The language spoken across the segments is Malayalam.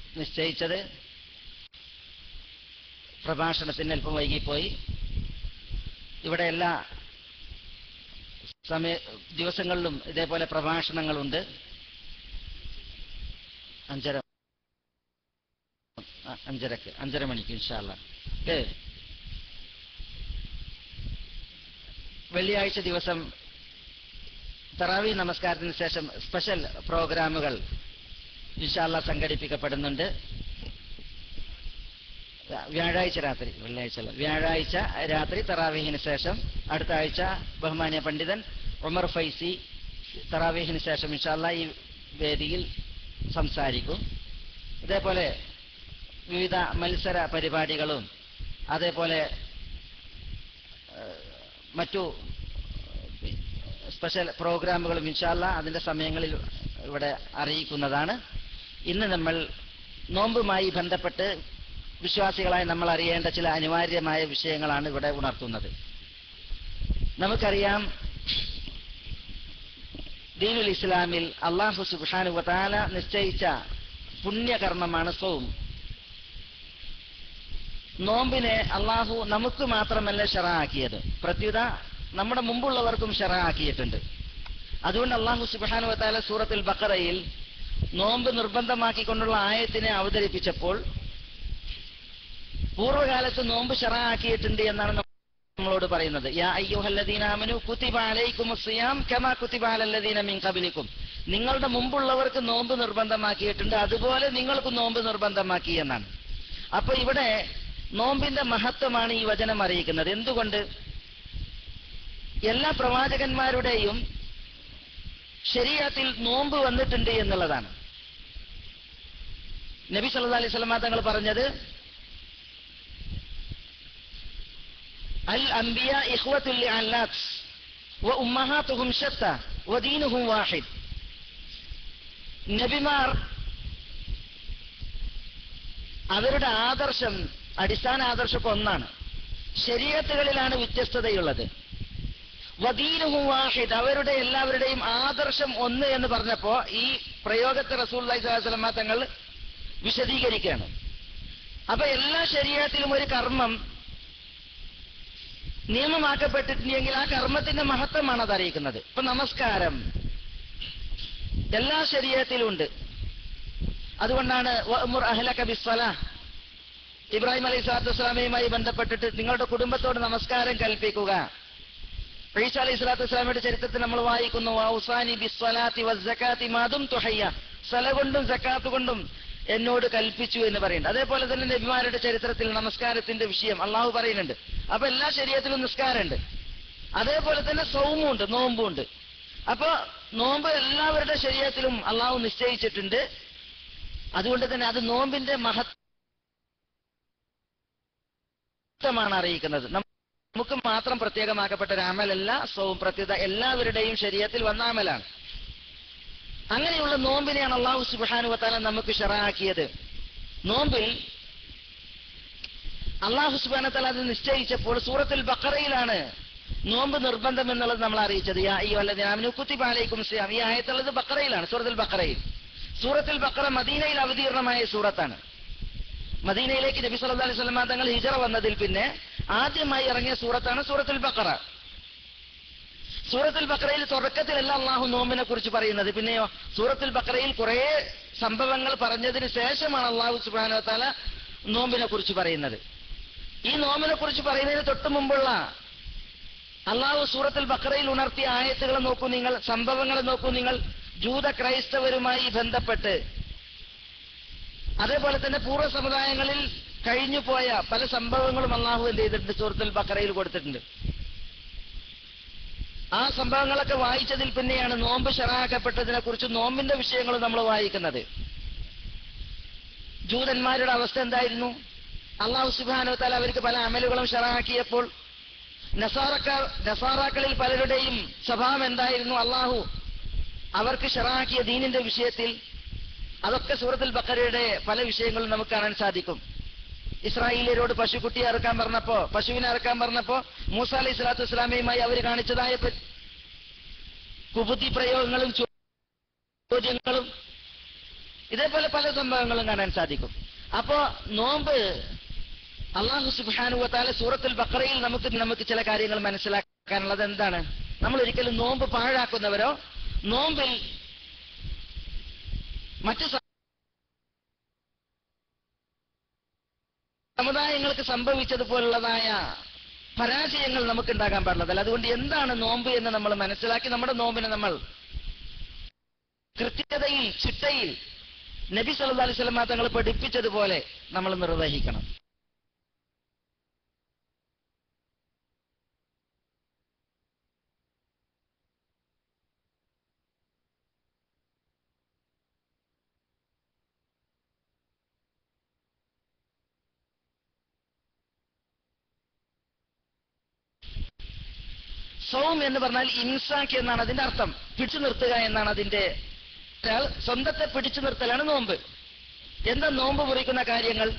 നിശ്ചയിച്ചത് പ്രഭാഷണത്തിന് അല്പം വൈകിപ്പോയി ഇവിടെ എല്ലാ സമയ ദിവസങ്ങളിലും ഇതേപോലെ പ്രഭാഷണങ്ങളുണ്ട് അഞ്ചര ആ, അഞ്ചരക്ക് അഞ്ചര മണിക്ക് ഇൻഷാല്ല ഓക്കെ വെള്ളിയാഴ്ച ദിവസം തറാവി നമസ്കാരത്തിന് ശേഷം സ്പെഷ്യൽ പ്രോഗ്രാമുകൾ ഇൻഷാല്ല സംഘടിപ്പിക്കപ്പെടുന്നുണ്ട് വ്യാഴാഴ്ച രാത്രി വെള്ളിയാഴ്ച അല്ല വ്യാഴാഴ്ച രാത്രി തറാവീഹിന് ശേഷം അടുത്ത ആഴ്ച ബഹുമാന്യ പണ്ഡിതൻ ഉമർ ഫൈസി തറാവീഹിന് ശേഷം ഇൻഷാല്ല ഈ വേദിയിൽ സംസാരിക്കും ഇതേപോലെ വിവിധ മത്സര പരിപാടികളും അതേപോലെ ഏഹ്, മറ്റു സ്പെഷ്യൽ പ്രോഗ്രാമുകളും ഇൻഷാല്ല അതിന്റെ സമയങ്ങളിൽ ഇവിടെ അറിയിക്കുന്നതാണ് ഇന്ന് നമ്മൾ നോമ്പുമായി ബന്ധപ്പെട്ട് വിശ്വാസികളായി നമ്മൾ അറിയേണ്ട ചില അനിവാര്യമായ വിഷയങ്ങളാണ് ഇവിടെ ഉണർത്തുന്നത് നമുക്കറിയാം ദീനുൽ ഇസ്ലാമിൽ അള്ളാഹു സുബ്ഹാനഹു വതആല നിശ്ചയിച്ച പുണ്യകർമ്മമാണ് സൗം നോമ്പിനെ അള്ളാഹു നമുക്ക് മാത്രമല്ല ഷറാക്കിയത് പ്രത്യുത നമ്മുടെ മുമ്പുള്ളവർക്കും ഷറാക്കിയിട്ടുണ്ട് അതുകൊണ്ട് അള്ളാഹു സുബ്ഹാനു വതാല സൂറത്തുൽ ബഖറയിൽ നോമ്പ് നിർബന്ധമാക്കിക്കൊണ്ടുള്ള ആയത്തിനെ അവതരിപ്പിച്ചപ്പോൾ പൂർവ്വകാലത്ത് നോമ്പ് ഷറാക്കിയിട്ടുണ്ട് എന്നാണ് നമ്മളോട് പറയുന്നത് യാ അയ്യുഹല്ലദീനാമനു കുതിബ അലൈക്കുമുസ് സിയാം കമാ കുതിബ അലല്ലദീന മിൻ ഖബലിക്കും നിങ്ങളുടെ മുമ്പുള്ളവർക്ക് നോമ്പ് നിർബന്ധമാക്കിയിട്ടുണ്ട് അതുപോലെ നിങ്ങൾക്ക് നോമ്പ് നിർബന്ധമാക്കി എന്നാണ് അപ്പൊ ഇവിടെ നോമ്പിന്റെ മഹത്വമാണ് ഈ വചനം അറിയിക്കുന്നത് എന്തുകൊണ്ട് എല്ലാ പ്രവാചകന്മാരുടെയും ശരീരത്തിൽ നോമ്പ് വന്നിട്ടുണ്ട് എന്നുള്ളതാണ് നബി സല്ലല്ലാഹു അലൈഹി വസല്ലമ തങ്ങൾ പറഞ്ഞത് അൽ അംബിയ ഇഖ്വത്തുൽ അല്ലാത്ത് വ ഉമ്മഹാത്തുഹും ശത്ത വ ദീനുഹും വാഹിദ് നബിമാർ അവരുടെ ആദർശം അടിസ്ഥാന ആദർശമൊക്കെ ഒന്നാണ് ശരീരത്തുകളിലാണ് വ്യത്യസ്തതയുള്ളത് വദീനുഹും വാഹിദ് അവരുടെ എല്ലാവരുടെയും ആദർശം ഒന്ന് എന്ന് പറഞ്ഞപ്പോ ഈ പ്രയോഗത്തെ റസൂൽ സ്വലമ തങ്ങൾ വിശദീകരിക്കുകയാണ് അപ്പൊ എല്ലാ ശരീരത്തിലും ഒരു കർമ്മം നിയമമാക്കപ്പെട്ടിട്ടുണ്ടെങ്കിൽ ആ കർമ്മത്തിന്റെ മഹത്വമാണ് അത് അറിയിക്കുന്നത് ഇപ്പൊ നമസ്കാരം എല്ലാ ശരീരത്തിലും ഉണ്ട് അതുകൊണ്ടാണ് വഅ്മുർ അഹ്ലക ബിസ്സലാ ഇബ്രാഹിം അലൈഹി സ്വലാത്തു വസ്സലാമയുമായി ബന്ധപ്പെട്ടിട്ട് നിങ്ങളുടെ കുടുംബത്തോട് നമസ്കാരം കൽപ്പിക്കുക ഈസ അലൈഹി സ്വലാത്തു വസ്സലാമയുടെ ചരിത്രത്തിൽ നമ്മൾ വായിക്കുന്നു ഔസാനി ബിസ്വലാത്തി വസ്സകാത്തി മാതും തുഹയ്യ സല കൊണ്ടും സക്കാത്ത് കൊണ്ടും എന്നോട് കൽപ്പിച്ചു എന്ന് പറയുന്നുണ്ട് അതേപോലെ തന്നെ നബിമാരുടെ ചരിത്രത്തിൽ നമസ്കാരത്തിന്റെ വിഷയം അള്ളാഹു പറയുന്നുണ്ട് അപ്പൊ എല്ലാ ശരീരത്തിലും നിസ്കാരമുണ്ട് അതേപോലെ തന്നെ സൗമുണ്ട് നോമ്പുണ്ട് അപ്പൊ നോമ്പ് എല്ലാവരുടെ ശരീരത്തിലും അള്ളാഹു നിശ്ചയിച്ചിട്ടുണ്ട് അതുകൊണ്ട് തന്നെ അത് നോമ്പിന്റെ മഹത്വമാണ് അറിയിക്കുന്നത് നമുക്ക് മാത്രം പ്രത്യേകമാക്കപ്പെട്ട ഒരു അമലല്ല സൗം പ്രത്യേകത എല്ലാവരുടെയും ശരീരത്തിൽ വന്ന അമലാണ് അങ്ങനെയുള്ള നോമ്പിനെയാണ് അള്ളാഹു സുബാനുവത്താല നമുക്ക് ഷറാക്കിയത് നോമ്പിൽ അള്ളാഹു സുബാനത്താല അത് നിശ്ചയിച്ചപ്പോൾ സൂറത്തിൽ ബക്കറയിലാണ് നോമ്പ് നിർബന്ധം എന്നുള്ളത് നമ്മൾ അറിയിച്ചത് യാ അയ്യോ അല്ല കുത്തിബാലയ്ക്കും സിയാം ഈ ആയത്തുള്ളത് ബക്കറയിലാണ് സൂറത്തിൽ ബക്കറയിൽ സൂറത്തിൽ ബക്കറ മദീനയിൽ അവതീർണമായ സൂറത്താണ് മദീനയിലേക്ക് നബി സല്ലല്ലാഹു അലൈഹി വസല്ലം തങ്ങൾ ഹിജറ വന്നതിൽ പിന്നെ ആദ്യമായി ഇറങ്ങിയ സൂറത്താണ് സൂറത്തുൽ ബക്കറ സൂറത്തുൽ ബക്കറയിൽ തുടക്കത്തിലല്ല അള്ളാഹു നോമ്പിനെ കുറിച്ച് പറയുന്നത് പിന്നെയോ സൂറത്തുൽ ബക്കറയിൽ കുറെ സംഭവങ്ങൾ പറഞ്ഞതിന് ശേഷമാണ് അള്ളാഹു സുബ്ഹാനഹു വതആല നോമ്പിനെ കുറിച്ച് പറയുന്നത് ഈ നോമ്പിനെ കുറിച്ച് പറയുന്നതിന് തൊട്ട് മുമ്പുള്ള അള്ളാഹു സൂറത്തുൽ ബക്കറയിൽ ഉണർത്തിയ ആയത്തുകൾ നോക്കൂ നിങ്ങൾ സംഭവങ്ങൾ നോക്കൂ നിങ്ങൾ ജൂത ക്രൈസ്തവരുമായി ബന്ധപ്പെട്ട് അതേപോലെ തന്നെ പൂർവ്വ സമുദായങ്ങളിൽ കഴിഞ്ഞു പോയ പല സംഭവങ്ങളും അള്ളാഹു എന്ത് ചെയ്തിട്ടുണ്ട് സൂറത്തുൽ ബക്കറയിൽ കൊടുത്തിട്ടുണ്ട് ആ സംഭവങ്ങളൊക്കെ വായിച്ചതിൽ പിന്നെയാണ് നോമ്പ് ഷറാക്കപ്പെട്ടതിനെ കുറിച്ച് നോമ്പിന്റെ വിഷയങ്ങൾ നമ്മൾ വായിക്കുന്നത് ജൂതന്മാരുടെ അവസ്ഥ എന്തായിരുന്നു അള്ളാഹു സുബാനു താല അവർക്ക് പല അമലുകളും ഷറാക്കിയപ്പോൾ നസാറക്കാർ നസാറാക്കളിൽ പലരുടെയും സ്വഭാവം എന്തായിരുന്നു അള്ളാഹു അവർക്ക് ഷറാക്കിയ ദീനിന്റെ വിഷയത്തിൽ അതൊക്കെ സൂറത്തുൽ ബക്കരയുടെ പല വിഷയങ്ങളും നമുക്ക് കാണാൻ സാധിക്കും ഇസ്രായേലിയരോട് പശുക്കുട്ടിയെ ഇറക്കാൻ പറഞ്ഞപ്പോ പശുവിനെ ഇറക്കാൻ പറഞ്ഞപ്പോ മൂസ അലൈഹി സ്വലാത്തു വസ്സലാമയുമായി അവർ കാണിച്ചതായ പ- കുബുദ്ധി പ്രയോഗങ്ങളും ചോദ്യങ്ങളും ഇതേപോലെ പല സംഭവങ്ങളും കാണാൻ സാധിക്കും അപ്പോ നോമ്പ് അള്ളാഹു സുബാനുവത്താല സൂറത്തുൽ ബക്രയിൽ നമുക്ക് നമുക്ക് ചില കാര്യങ്ങൾ മനസ്സിലാക്കാനുള്ളത് എന്താണ് നമ്മൾ ഒരിക്കലും നോമ്പ് പാഴാക്കുന്നവരോ നോമ്പിൽ മറ്റു സ- സമുദായങ്ങൾക്ക് സംഭവിച്ചതുപോലുള്ളതായ പരാജയങ്ങൾ നമുക്ക് ഉണ്ടാകാൻ പാടുള്ളതല്ല അതുകൊണ്ട് എന്താണ് നോമ്പ് എന്ന് നമ്മൾ മനസ്സിലാക്കി നമ്മുടെ നോമ്പിനെ നമ്മൾ കൃത്യതയിൽ ചിട്ടയിൽ നബി സല്ലല്ലാഹു അലൈഹി വസല്ലം തങ്ങൾ പഠിപ്പിച്ചതുപോലെ നമ്മൾ നിർവഹിക്കണം സൗം എന്ന് പറഞ്ഞാൽ ഇൻസാക്ക് എന്നാണ് അതിന്റെ അർത്ഥം പിടിച്ചു നിർത്തുക എന്നാണ് അതിന്റെ ഒരാൾ സ്വന്തത്തെ പിടിച്ചു നിർത്തലാണ് നോമ്പ് എന്താ നോമ്പ് മുറിക്കുന്ന കാര്യങ്ങൾ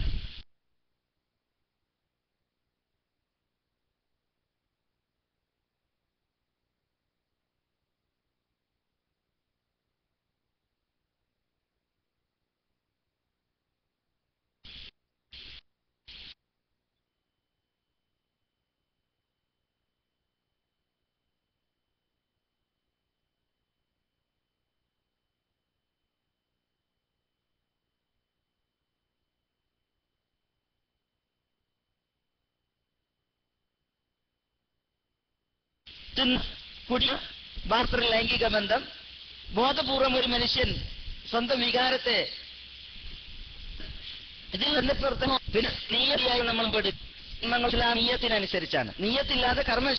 തിന്ന് കുടി ഭാർത്തൃ ലൈംഗിക ബന്ധം ബോധപൂർവം ഒരു മനുഷ്യൻ സ്വന്തം വികാരത്തെ ഇതിൽ നിന്ന് പുറത്ത് പിന്നെ നീയതിയായി നമ്മൾ പഠിക്കും നീയത്തിനനുസരിച്ചാണ് നീയത്തില്ലാതെ കർമ്മ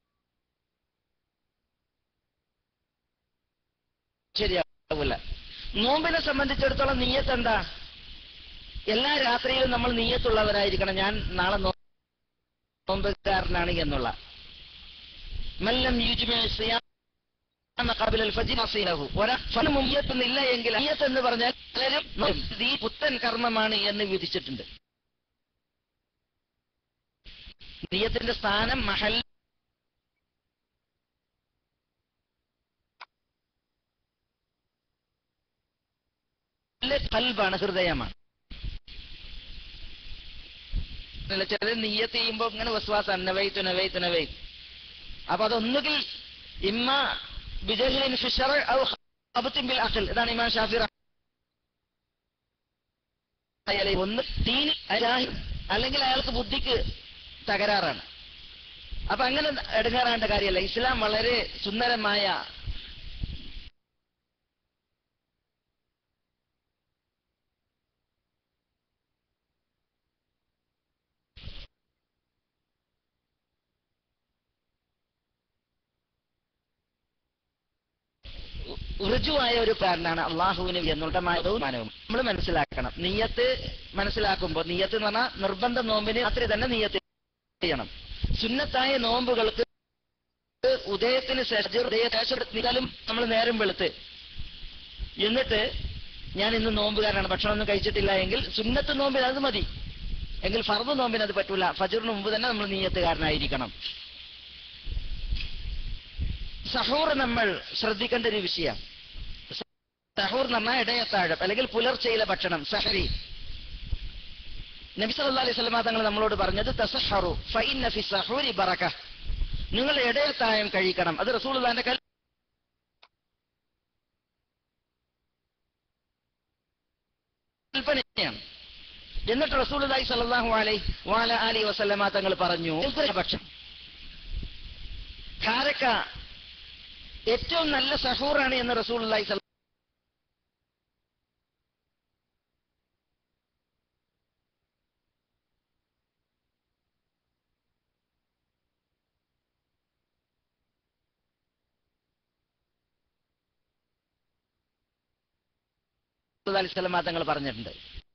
ശരിയാവില്ല നോമ്പിനെ സംബന്ധിച്ചിടത്തോളം നീയത്ത് എന്താ എല്ലാ രാത്രിയിലും നമ്മൾ നീയത്തുള്ളവരായിരിക്കണം ഞാൻ നാളെ നോ- നോമ്പുകാരനാണ് എന്നുള്ള മല്ലം യുജ്മി സിയാമ ഖബല അൽ-ഫജ്ർ അസീലഹു. ഒരാൾ മുയ്യത്തുന്നില്ല എങ്കിൽ അയ്യത്ത് എന്ന് പറഞ്ഞാൽ പലരും നോക്കും. ഇത് ഈ പുത്തൻ കർമ്മമാണ് എന്ന് വിധിച്ചിട്ടുണ്ട് നിയത്തിന്റെ സ്ഥാനം മഹൽ കൽബാണ് ഹൃദയമാണ് അല്ല, ചിലർ നീയത്ത് ചെയ്യുമ്പോ ഇങ്ങനെ വസ്വാസാണ് നവൈത്തു നവൈത്തു നവൈത്ത് അപ്പൊ അതൊന്നുകിൽ ഇമ്മ ബിജഹിലിൻ ഫിഷർ ഔ ഖബത്തിൻ ബിൽ അഖൽ ഇതാണ് ഇമാം ഷാഫി റഹ്മ- അയാളെ ഒന്ന് ദീനി അജാഹിൽ അല്ലെങ്കിൽ അയാൾക്ക് ബുദ്ധിക്ക് തകരാറാണ് അപ്പൊ അങ്ങനെ എടുക്കാറാണ്ട കാര്യമല്ല ഇസ്ലാം വളരെ സുന്ദരമായ ഋജുവായ ഒരു കാരനാണ് അള്ളാഹുവിന് എന്നുള്ള മാനവും നമ്മൾ മനസ്സിലാക്കണം നീയത്ത് മനസ്സിലാക്കുമ്പോൾ നീയത്ത് എന്ന് പറഞ്ഞാൽ നിർബന്ധ നോമ്പിന് അത്ര തന്നെ നീയത്ത് ചെയ്യണം സുന്നത്തായ നോമ്പുകൾക്ക് ഉദയത്തിന് ശേഷം ഉദയശേഷം നമ്മൾ നേരം വെളുത്ത് എന്നിട്ട് ഞാൻ ഇന്ന് നോമ്പുകാരനാണ് ഭക്ഷണമൊന്നും കഴിച്ചിട്ടില്ല എങ്കിൽ സുന്നത്ത് നോമ്പിന് അത് മതി എങ്കിൽ ഫർദ് നോമ്പിന് അത് പറ്റൂല ഫജറിന് മുമ്പ് തന്നെ നമ്മൾ നീയത്തുകാരനായിരിക്കണം സഹൂർ നമ്മൾ ശ്രദ്ധിക്കേണ്ട ഒരു വിഷയം സഹൂർ എന്ന് പറഞ്ഞാൽ ഇടയത്താഴം അല്ലെങ്കിൽ പുലർച്ചയിലെ ഭക്ഷണം സഹരി നബി സല്ലല്ലാഹു അലൈഹി വസല്ലമ തങ്ങൾ നമ്മളോട് പറഞ്ഞത് തസഹറു ഫഇന്ന ഫി സഹൂരി ബറക നിങ്ങൾ ഇടയത്താഴം കഴിക്കണം അത് റസൂലുള്ളാഹിന്റെ കൽ കൽപ്പനയാണ് എന്നിട്ട് റസൂലുള്ളാഹി സ്വല്ലല്ലാഹു അലൈഹി വഅല ആലിഹി വസല്ലമ തങ്ങൾ പറഞ്ഞു ഭക്ഷണം ഖാരക്ക ഏറ്റവും നല്ല സഹൂറാണ് എന്ന് റസൂലുള്ളാഹി സ്വല്ലല്ലാഹു അലൈഹി വസല്ലമ തങ്ങൾ പറഞ്ഞിട്ടുണ്ട്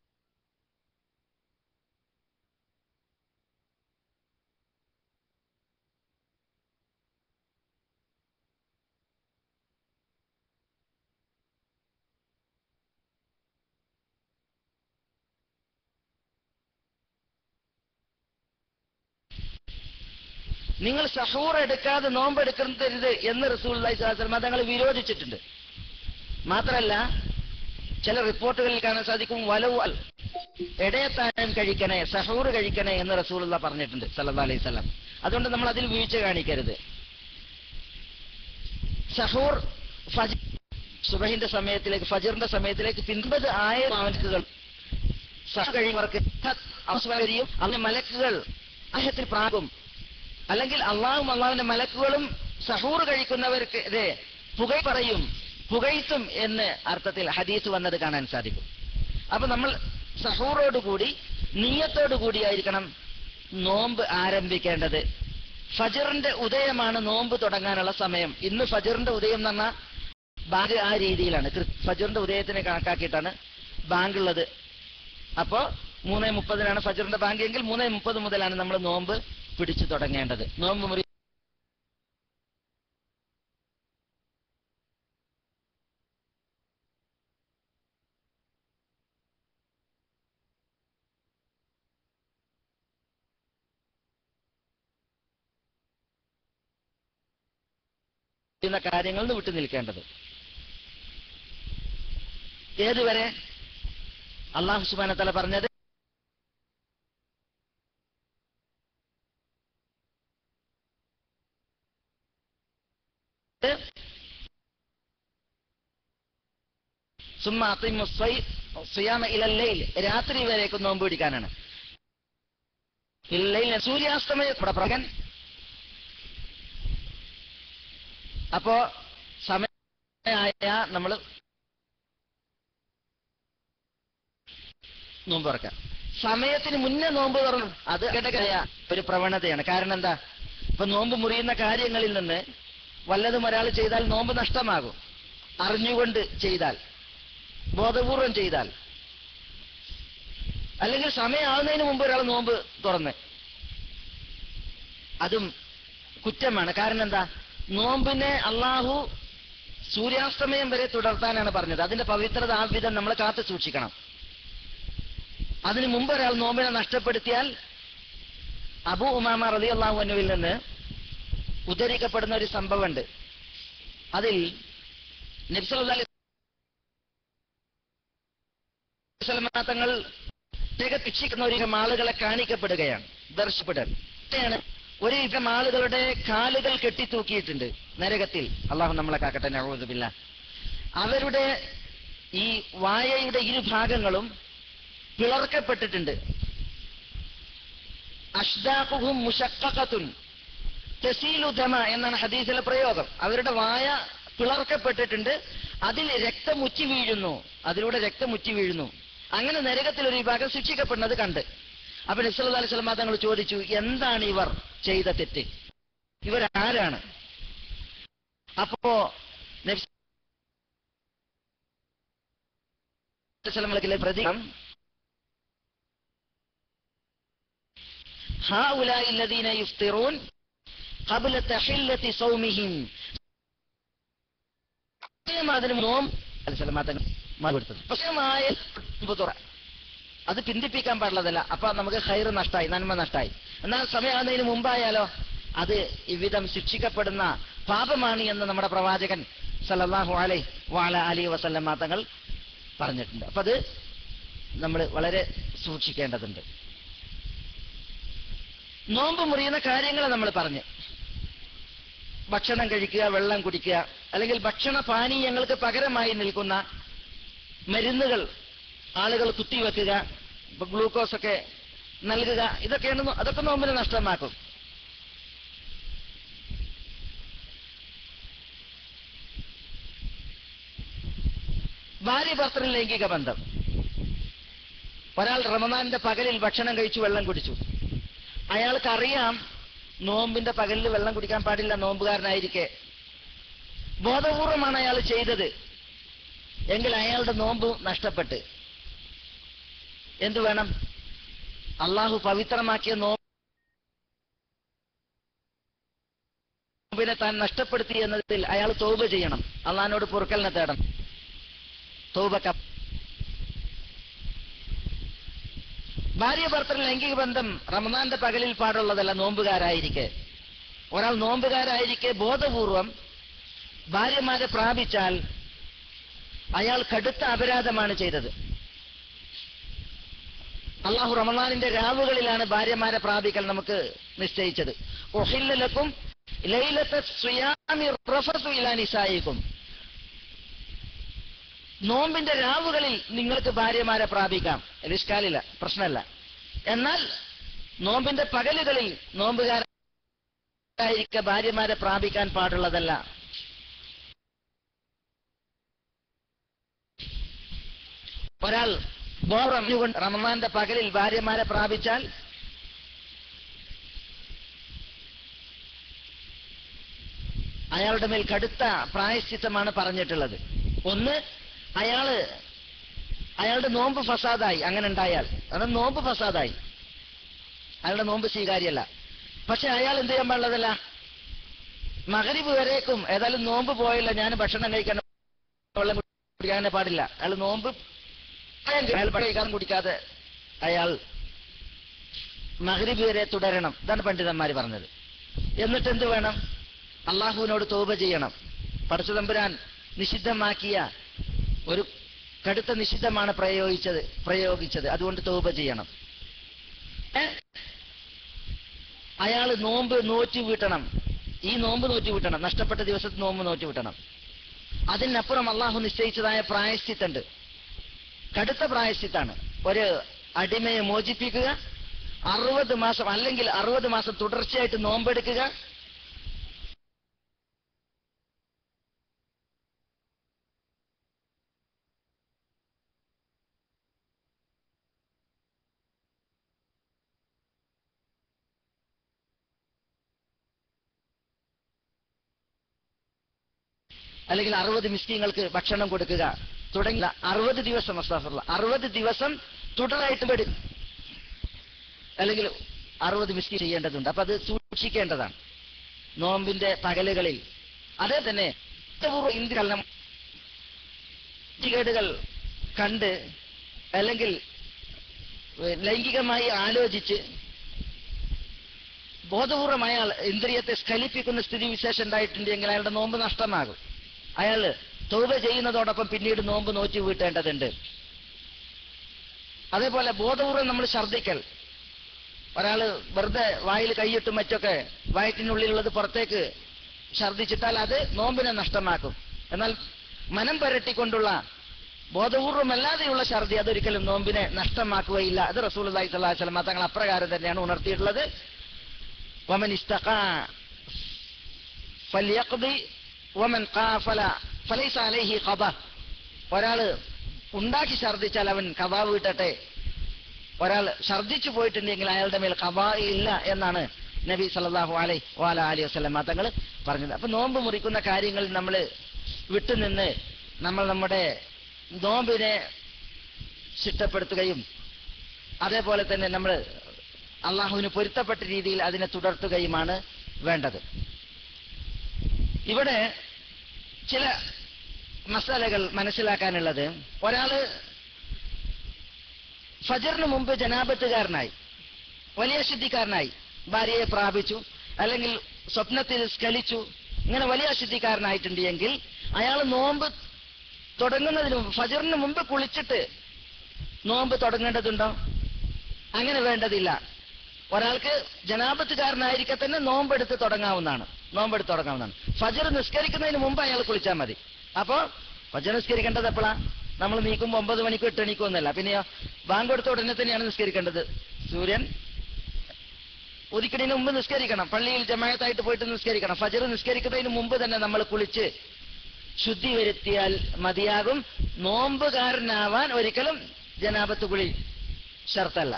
നിങ്ങൾ സഹൂർ എടുക്കാതെ നോമ്പെടുക്കരുത് എന്ന് റസൂൽ തങ്ങൾ വിരോധിച്ചിട്ടുണ്ട് മാത്രല്ല ചില റിപ്പോർട്ടുകളിൽ കാണാൻ സാധിക്കും വലവ് അൽ ഇടയത്താഴം കഴിക്കണേ സഹൂർ കഴിക്കണേ എന്ന് റസൂലുള്ള പറഞ്ഞിട്ടുണ്ട് സല്ലല്ലാഹു അലൈഹി വസല്ലം അതുകൊണ്ട് നമ്മൾ അതിൽ വീഴ്ച കാണിക്കരുത് സഹൂർ ഫജ് സുബഹിന്റെ സമയത്തിലേക്ക് ഫജറിന്റെ സമയത്തിലേക്ക് പിൻപത് ആയിരം മാലക്കുകൾ സഹ കഴിയുന്നവർക്ക് അവസരം അതിന് മലക്കുകൾ അദ്ദേഹത്തിൽ പ്രാകും അല്ലെങ്കിൽ അള്ളാഹും അള്ളാഹുവിന്റെ മലക്കുകളും സഹൂർ കഴിക്കുന്നവർക്ക് ഇതേ പുകൈ പറയും പുകഴ്ത്തും എന്ന് അർത്ഥത്തിൽ ഹദീസ് വന്നത് കാണാൻ സാധിക്കും അപ്പൊ നമ്മൾ സഹൂറോടുകൂടി നീയത്തോടു കൂടിയായിരിക്കണം നോമ്പ് ആരംഭിക്കേണ്ടത് ഫജറിന്റെ ഉദയമാണ് നോമ്പ് തുടങ്ങാനുള്ള സമയം ഇന്ന് ഫജറിന്റെ ഉദയം എന്ന് പറഞ്ഞാൽ ബാങ്ക് ആ രീതിയിലാണ് കൃ- ഫജറിന്റെ ഉദയത്തിനെ കണക്കാക്കിയിട്ടാണ് ബാങ്ക് ഉള്ളത് അപ്പോ മൂന്നേ മുപ്പതിനാണ് ഫജറിന്റെ ബാങ്ക് എങ്കിൽ മൂന്നേ മുപ്പത് മുതലാണ് നമ്മൾ നോമ്പ് പിടിച്ചു തുടങ്ങേണ്ടത് നോമ്പ് മുറി ചെയ്യുന്ന കാര്യങ്ങളിൽ നിന്ന് വിട്ടു നിൽക്കേണ്ടത് ഏതുവരെ അള്ളാഹു സുബാന തല പറഞ്ഞത് സുമ്മ അത്തിമു സ്വൈ- സിയാമ ഇലല്ലയിൽ രാത്രി വരേക്കും നോമ്പ് പിടിക്കാനാണ് ഇല്ലയിൽ സൂര്യാസ്തമയ പ്രകൻ അപ്പോ സമയമായ നമ്മൾ നോമ്പ് തുറക്കാം സമയത്തിന് മുന്നേ നോമ്പ് തുറന്നു അത് ഘടകമായ ഒരു പ്രവണതയാണ് കാരണം എന്താ ഇപ്പൊ നോമ്പ് മുറിയുന്ന കാര്യങ്ങളിൽ നിന്ന് വല്ലതും ഒരാൾ ചെയ്താൽ നോമ്പ് നഷ്ടമാകും അറിഞ്ഞുകൊണ്ട് ചെയ്താൽ ബോധപൂർവം ചെയ്താൽ അല്ലെങ്കിൽ സമയമാകുന്നതിന് മുമ്പ് ഒരാൾ നോമ്പ് തുറന്ന് അതും കുറ്റമാണ് കാരണം എന്താ നോമ്പിനെ അള്ളാഹു സൂര്യാസ്തമയം വരെ തുടർത്താനാണ് പറഞ്ഞത് അതിന്റെ പവിത്രത ആ വിധം നമ്മൾ കാത്തു സൂക്ഷിക്കണം അതിനു മുമ്പ് ഒരാൾ നോമ്പിനെ നഷ്ടപ്പെടുത്തിയാൽ അബു ഉമാമ റലി അള്ളാഹു അനുവിൽ നിന്ന് ഉദ്ധരിക്കപ്പെടുന്ന ഒരു സംഭവമുണ്ട് അതിൽ നബ്സലി തങ്ങൾ ശിക്ഷിക്കുന്ന ഒരു വിധം ആളുകളെ കാണിക്കപ്പെടുകയാണ് ദർശപ്പെടുകയാണ് ഒരു വിധം ആളുകളുടെ കാലുകൾ കെട്ടിത്തൂക്കിയിട്ടുണ്ട് നരകത്തിൽ അള്ളാഹു നമ്മളെ കാക്കട്ടെ നഴുതുമില്ല അവരുടെ ഈ വായയുടെ ഇരുഭാഗങ്ങളും പിളർക്കപ്പെട്ടിട്ടുണ്ട് അഷ്ദാഖുഹും മുഷക്കത്തുൻ തെസീലുധമ എന്നാണ് ഹദീസിലെ പ്രയോഗം അവരുടെ വായ പിളർക്കപ്പെട്ടിട്ടുണ്ട് അതിൽ രക്തം ഉച്ചി വീഴുന്നു അതിലൂടെ രക്തം ഉച്ചി വീഴുന്നു അങ്ങനെ നരകത്തിൽ ഒരു വിഭാഗം ശിക്ഷിക്കപ്പെടുന്നത് കണ്ട് അപ്പൊ നബ്സല്ലാ അലൈഹി സ്വലമ തങ്ങൾ ചോദിച്ചു എന്താണ് ഇവർ ചെയ്ത തെറ്റ് ഇവരാരാണ് അപ്പോ നബ്സലമലക്കിലെ പ്രതീകം هؤلاء الذين يفطرون قبل تحلة صومهم അതിന് നോം അലസലമാത്തങ്ങൾ മറുപടുത്തത് പ്രശ്നമായ അത് പിന്തിപ്പിക്കാൻ പാടുള്ളതല്ല അപ്പൊ നമുക്ക് ഹൈർ നഷ്ടായി നന്മ നഷ്ടായി എന്നാൽ സമയമാകുന്നതിന് മുമ്പായാലോ അത് ഇവിധം ശിക്ഷിക്കപ്പെടുന്ന പാപമാണ് എന്ന് നമ്മുടെ പ്രവാചകൻ സല്ലല്ലാഹു അലൈ വാല അലി വസല്ലമ തങ്ങൾ പറഞ്ഞിട്ടുണ്ട് അപ്പൊ അത് നമ്മൾ വളരെ സൂക്ഷിക്കേണ്ടതുണ്ട് നോമ്പ് മുറിയുന്ന കാര്യങ്ങൾ നമ്മൾ പറഞ്ഞു ഭക്ഷണം കഴിക്കുക വെള്ളം കുടിക്കുക അല്ലെങ്കിൽ ഭക്ഷണ പാനീയങ്ങൾക്ക് പകരമായി നിൽക്കുന്ന മരുന്നുകൾ ആളുകൾ കുത്തിവെക്കുക ഇപ്പൊ ഗ്ലൂക്കോസ് ഒക്കെ നൽകുക ഇതൊക്കെയാണ് നോ- അതൊക്കെ നോമ്പിനെ നഷ്ടമാക്കും ഭാര്യ ഭർത്തൃ ലൈംഗിക ബന്ധം ഒരാൾ റമദാന്റെ പകലിൽ ഭക്ഷണം കഴിച്ചു വെള്ളം കുടിച്ചു അയാൾക്ക് അറിയാം നോമ്പിന്റെ പകലിൽ വെള്ളം കുടിക്കാൻ പാടില്ല നോമ്പുകാരനായിരിക്കെ ബോധപൂർവമാണ് അയാൾ ചെയ്തത് എങ്കിൽ അയാളുടെ നോമ്പ് നഷ്ടപ്പെട്ട് എന്തു വേണം അള്ളാഹു പവിത്രമാക്കിയ നോമ്പിനെ താൻ നഷ്ടപ്പെടുത്തി എന്നതിൽ അയാൾ തോപ ചെയ്യണം അള്ളഹാനോട് പൊറുക്കലിനെ തേടണം തോപക്ക ഭാര്യ ഭർത്തൃ ലൈംഗിക ബന്ധം റമദാന്റെ പകലിൽ പാടുള്ളതല്ല നോമ്പുകാരായിരിക്കെ ഒരാൾ നോമ്പുകാരായിരിക്കെ ബോധപൂർവം ഭാര്യമാരെ പ്രാപിച്ചാൽ അയാൾ കടുത്ത അപരാധമാണ് ചെയ്തത് അള്ളാഹു റമദാനിന്റെ രാവുകളിലാണ് ഭാര്യമാരെ പ്രാപിക്കൽ നമുക്ക് നിശ്ചയിച്ചത് ഒഹില്ലലക്കും ലൈലത്തെ സുയാമി റഫസു ഇലാ നിസായിക്കും നോമ്പിന്റെ രാവുകളിൽ നിങ്ങൾക്ക് ഭാര്യമാരെ പ്രാപിക്കാം ഇഷ്കാലില്ല പ്രശ്നമല്ല എന്നാൽ നോമ്പിന്റെ പകലുകളിൽ നോമ്പുകാരായിരിക്കെ ഭാര്യമാരെ പ്രാപിക്കാൻ പാടുള്ളതല്ല ഒരാൾ ബോറഞ്ഞുകൊണ്ട് റമദാന്റെ പകലിൽ ഭാര്യമാരെ പ്രാപിച്ചാൽ അയാളുടെ മേൽ കടുത്ത പ്രായശ്ചിത്തമാണ് പറഞ്ഞിട്ടുള്ളത് ഒന്ന് അയാള് അയാളുടെ നോമ്പ് ഫസാദായി അങ്ങനെ ഉണ്ടായാൽ അത് നോമ്പ് ഫസാദായി അയാളുടെ നോമ്പ് സ്വീകാര്യമല്ല പക്ഷെ അയാൾ എന്ത് ചെയ്യാൻ പാടുള്ളതല്ല മകരിവ് വരേക്കും ഏതായാലും നോമ്പ് പോയില്ല ഞാൻ ഭക്ഷണം കഴിക്കാൻ വെള്ളം കുടിക്കാൻ പാടില്ല അയാൾ നോമ്പ് അയാൾ കഴിക്കാൻ കുടിക്കാതെ അയാൾ മകരിബ് വരെ തുടരണം ഇതാണ് പണ്ഡിതന്മാർ പറഞ്ഞത് എന്നിട്ട് എന്ത് വേണം അള്ളാഹുവിനോട് തോപ ചെയ്യണം പടച്ചുതമ്പുരാൻ നിഷിദ്ധമാക്കിയ ഒരു കടുത്ത നിഷിദ്ധമാണ് പ്രയോഗിച്ചത് പ്രയോഗിച്ചത് അതുകൊണ്ട് തോപ ചെയ്യണം ഏ? അയാൾ നോമ്പ് നോറ്റി വീട്ടണം ഈ നോമ്പ് നോറ്റി വീട്ടണം നഷ്ടപ്പെട്ട ദിവസത്തെ നോമ്പ് നോറ്റി വീട്ടണം അതിനപ്പുറം അള്ളാഹു നിശ്ചയിച്ചതായ പ്രായശ്ചിത്തുണ്ട് കടുത്ത പ്രായശ്ചിത്താണ് ഒരു അടിമയെ മോചിപ്പിക്കുക അറുപത് മാസം അല്ലെങ്കിൽ അറുപത് മാസം തുടർച്ചയായിട്ട് നോമ്പെടുക്കുക അല്ലെങ്കിൽ അറുപത് മിസ്കീങ്ങൾക്ക് ഭക്ഷണം കൊടുക്കുക തുടങ്ങി അറുപത് ദിവസം അസ്താഫുള്ള അറുപത് ദിവസം തുടരായിട്ട് പെടും അല്ലെങ്കിൽ അറുപത് മിസ്കി ചെയ്യേണ്ടതുണ്ട് അപ്പൊ അത് സൂക്ഷിക്കേണ്ടതാണ് നോമ്പിന്റെ പകലുകളിൽ അതേ തന്നെ ഇന്ത്യകരണം കേടുകൾ കണ്ട് അല്ലെങ്കിൽ ഏഹ്, ലൈംഗികമായി ആലോചിച്ച് ബോധപൂർവമായ ഇന്ദ്രിയത്തെ സ്ഖലിപ്പിക്കുന്ന സ്ഥിതി വിശേഷം ഉണ്ടായിട്ടുണ്ടെങ്കിൽ അയാളുടെ നോമ്പ് നഷ്ടമാകും അയാൾ തൗബ ചെയ്യുന്നതോടൊപ്പം പിന്നീട് നോമ്പ് നോറ്റി വീട്ടേണ്ടതുണ്ട് അതേപോലെ ബോധപൂർവം നമ്മൾ ഛർദ്ദിക്കൽ ഒരാള് വെറുതെ വായിൽ കൈയിട്ടും മറ്റൊക്കെ വയറ്റിനുള്ളിലുള്ളത് പുറത്തേക്ക് ഛർദ്ദിച്ചിട്ടാൽ അത് നോമ്പിനെ നഷ്ടമാക്കും എന്നാൽ മനം പരട്ടിക്കൊണ്ടുള്ള ബോധപൂർവമല്ലാതെയുള്ള ഛർദി അതൊരിക്കലും നോമ്പിനെ നഷ്ടമാക്കുകയില്ല അത് റസൂൽ അള്ളാഹി സ്വലാഹു വസ്ലമ തങ്ങൾ അപ്രകാരം തന്നെയാണ് ഉണർത്തിയിട്ടുള്ളത് ومن استقى فليقضي ومن قافل فليس عليه قضاء ഒരാള് ഉണ്ടാക്കി ഛർദിച്ചാൽ അവൻ കഥാ വീട്ടട്ടെ ഒരാൾ ഛർദിച്ചു പോയിട്ടുണ്ടെങ്കിൽ അയാളുടെ മേൽ കഥാ ഇല്ല എന്നാണ് നബി സല്ലല്ലാഹു അലൈഹി വാല അലി വസ്ലം തങ്ങൾ പറഞ്ഞത് അപ്പൊ നോമ്പ് മുറിക്കുന്ന കാര്യങ്ങളിൽ നമ്മൾ വിട്ടുനിന്ന് നമ്മൾ നമ്മുടെ നോമ്പിനെ ചിട്ടപ്പെടുത്തുകയും അതേപോലെ തന്നെ നമ്മൾ അള്ളാഹുവിന് പൊരുത്തപ്പെട്ട രീതിയിൽ അതിനെ തുടർത്തുകയുമാണ് വേണ്ടത് ഇവിടെ ചില മസാലകൾ മനസ്സിലാക്കാനുള്ളത് ഒരാള് ഫജറിന് മുമ്പ് ജനാപത്തുകാരനായി വലിയ ശുദ്ധിക്കാരനായി ഭാര്യയെ പ്രാപിച്ചു അല്ലെങ്കിൽ സ്വപ്നത്തിൽ സ്കലിച്ചു ഇങ്ങനെ വലിയ ശുദ്ധിക്കാരനായിട്ടുണ്ട് എങ്കിൽ അയാൾ നോമ്പ് തുടങ്ങുന്നതിന് മുമ്പ് ഫജറിന് മുമ്പ് കുളിച്ചിട്ട് നോമ്പ് തുടങ്ങേണ്ടതുണ്ടോ അങ്ങനെ വേണ്ടതില്ല ഒരാൾക്ക് ജനാപത്തുകാരനായിരിക്കെ തന്നെ നോമ്പെടുത്ത് തുടങ്ങാവുന്നതാണ് നോമ്പെടുത്ത് തുടങ്ങാവുന്നതാണ് ഫജർ നിസ്കരിക്കുന്നതിന് മുമ്പ് അയാൾ കുളിച്ചാൽ മതി അപ്പോ ഫജർ നിസ്കരിക്കേണ്ടത് എപ്പോഴാ നമ്മൾ നീക്കുമ്പോൾ ഒമ്പത് മണിക്കോ എട്ട് മണിക്കോ ഒന്നല്ല പിന്നെയോ ബാങ്ക് കൊടുത്ത ഉടനെ തന്നെയാണ് നിസ്കരിക്കേണ്ടത് സൂര്യൻ ഉദിക്കണതിന് മുമ്പ് നിസ്കരിക്കണം പള്ളിയിൽ ജമായത്തായിട്ട് പോയിട്ട് നിസ്കരിക്കണം ഫജർ നിസ്കരിക്കുന്നതിന് മുമ്പ് തന്നെ നമ്മൾ കുളിച്ച് ശുദ്ധി വരുത്തിയാൽ മതിയാകും നോമ്പുകാരനാവാൻ ഒരിക്കലും ജനാപത്ത് കുളി ഷർത്തല്ല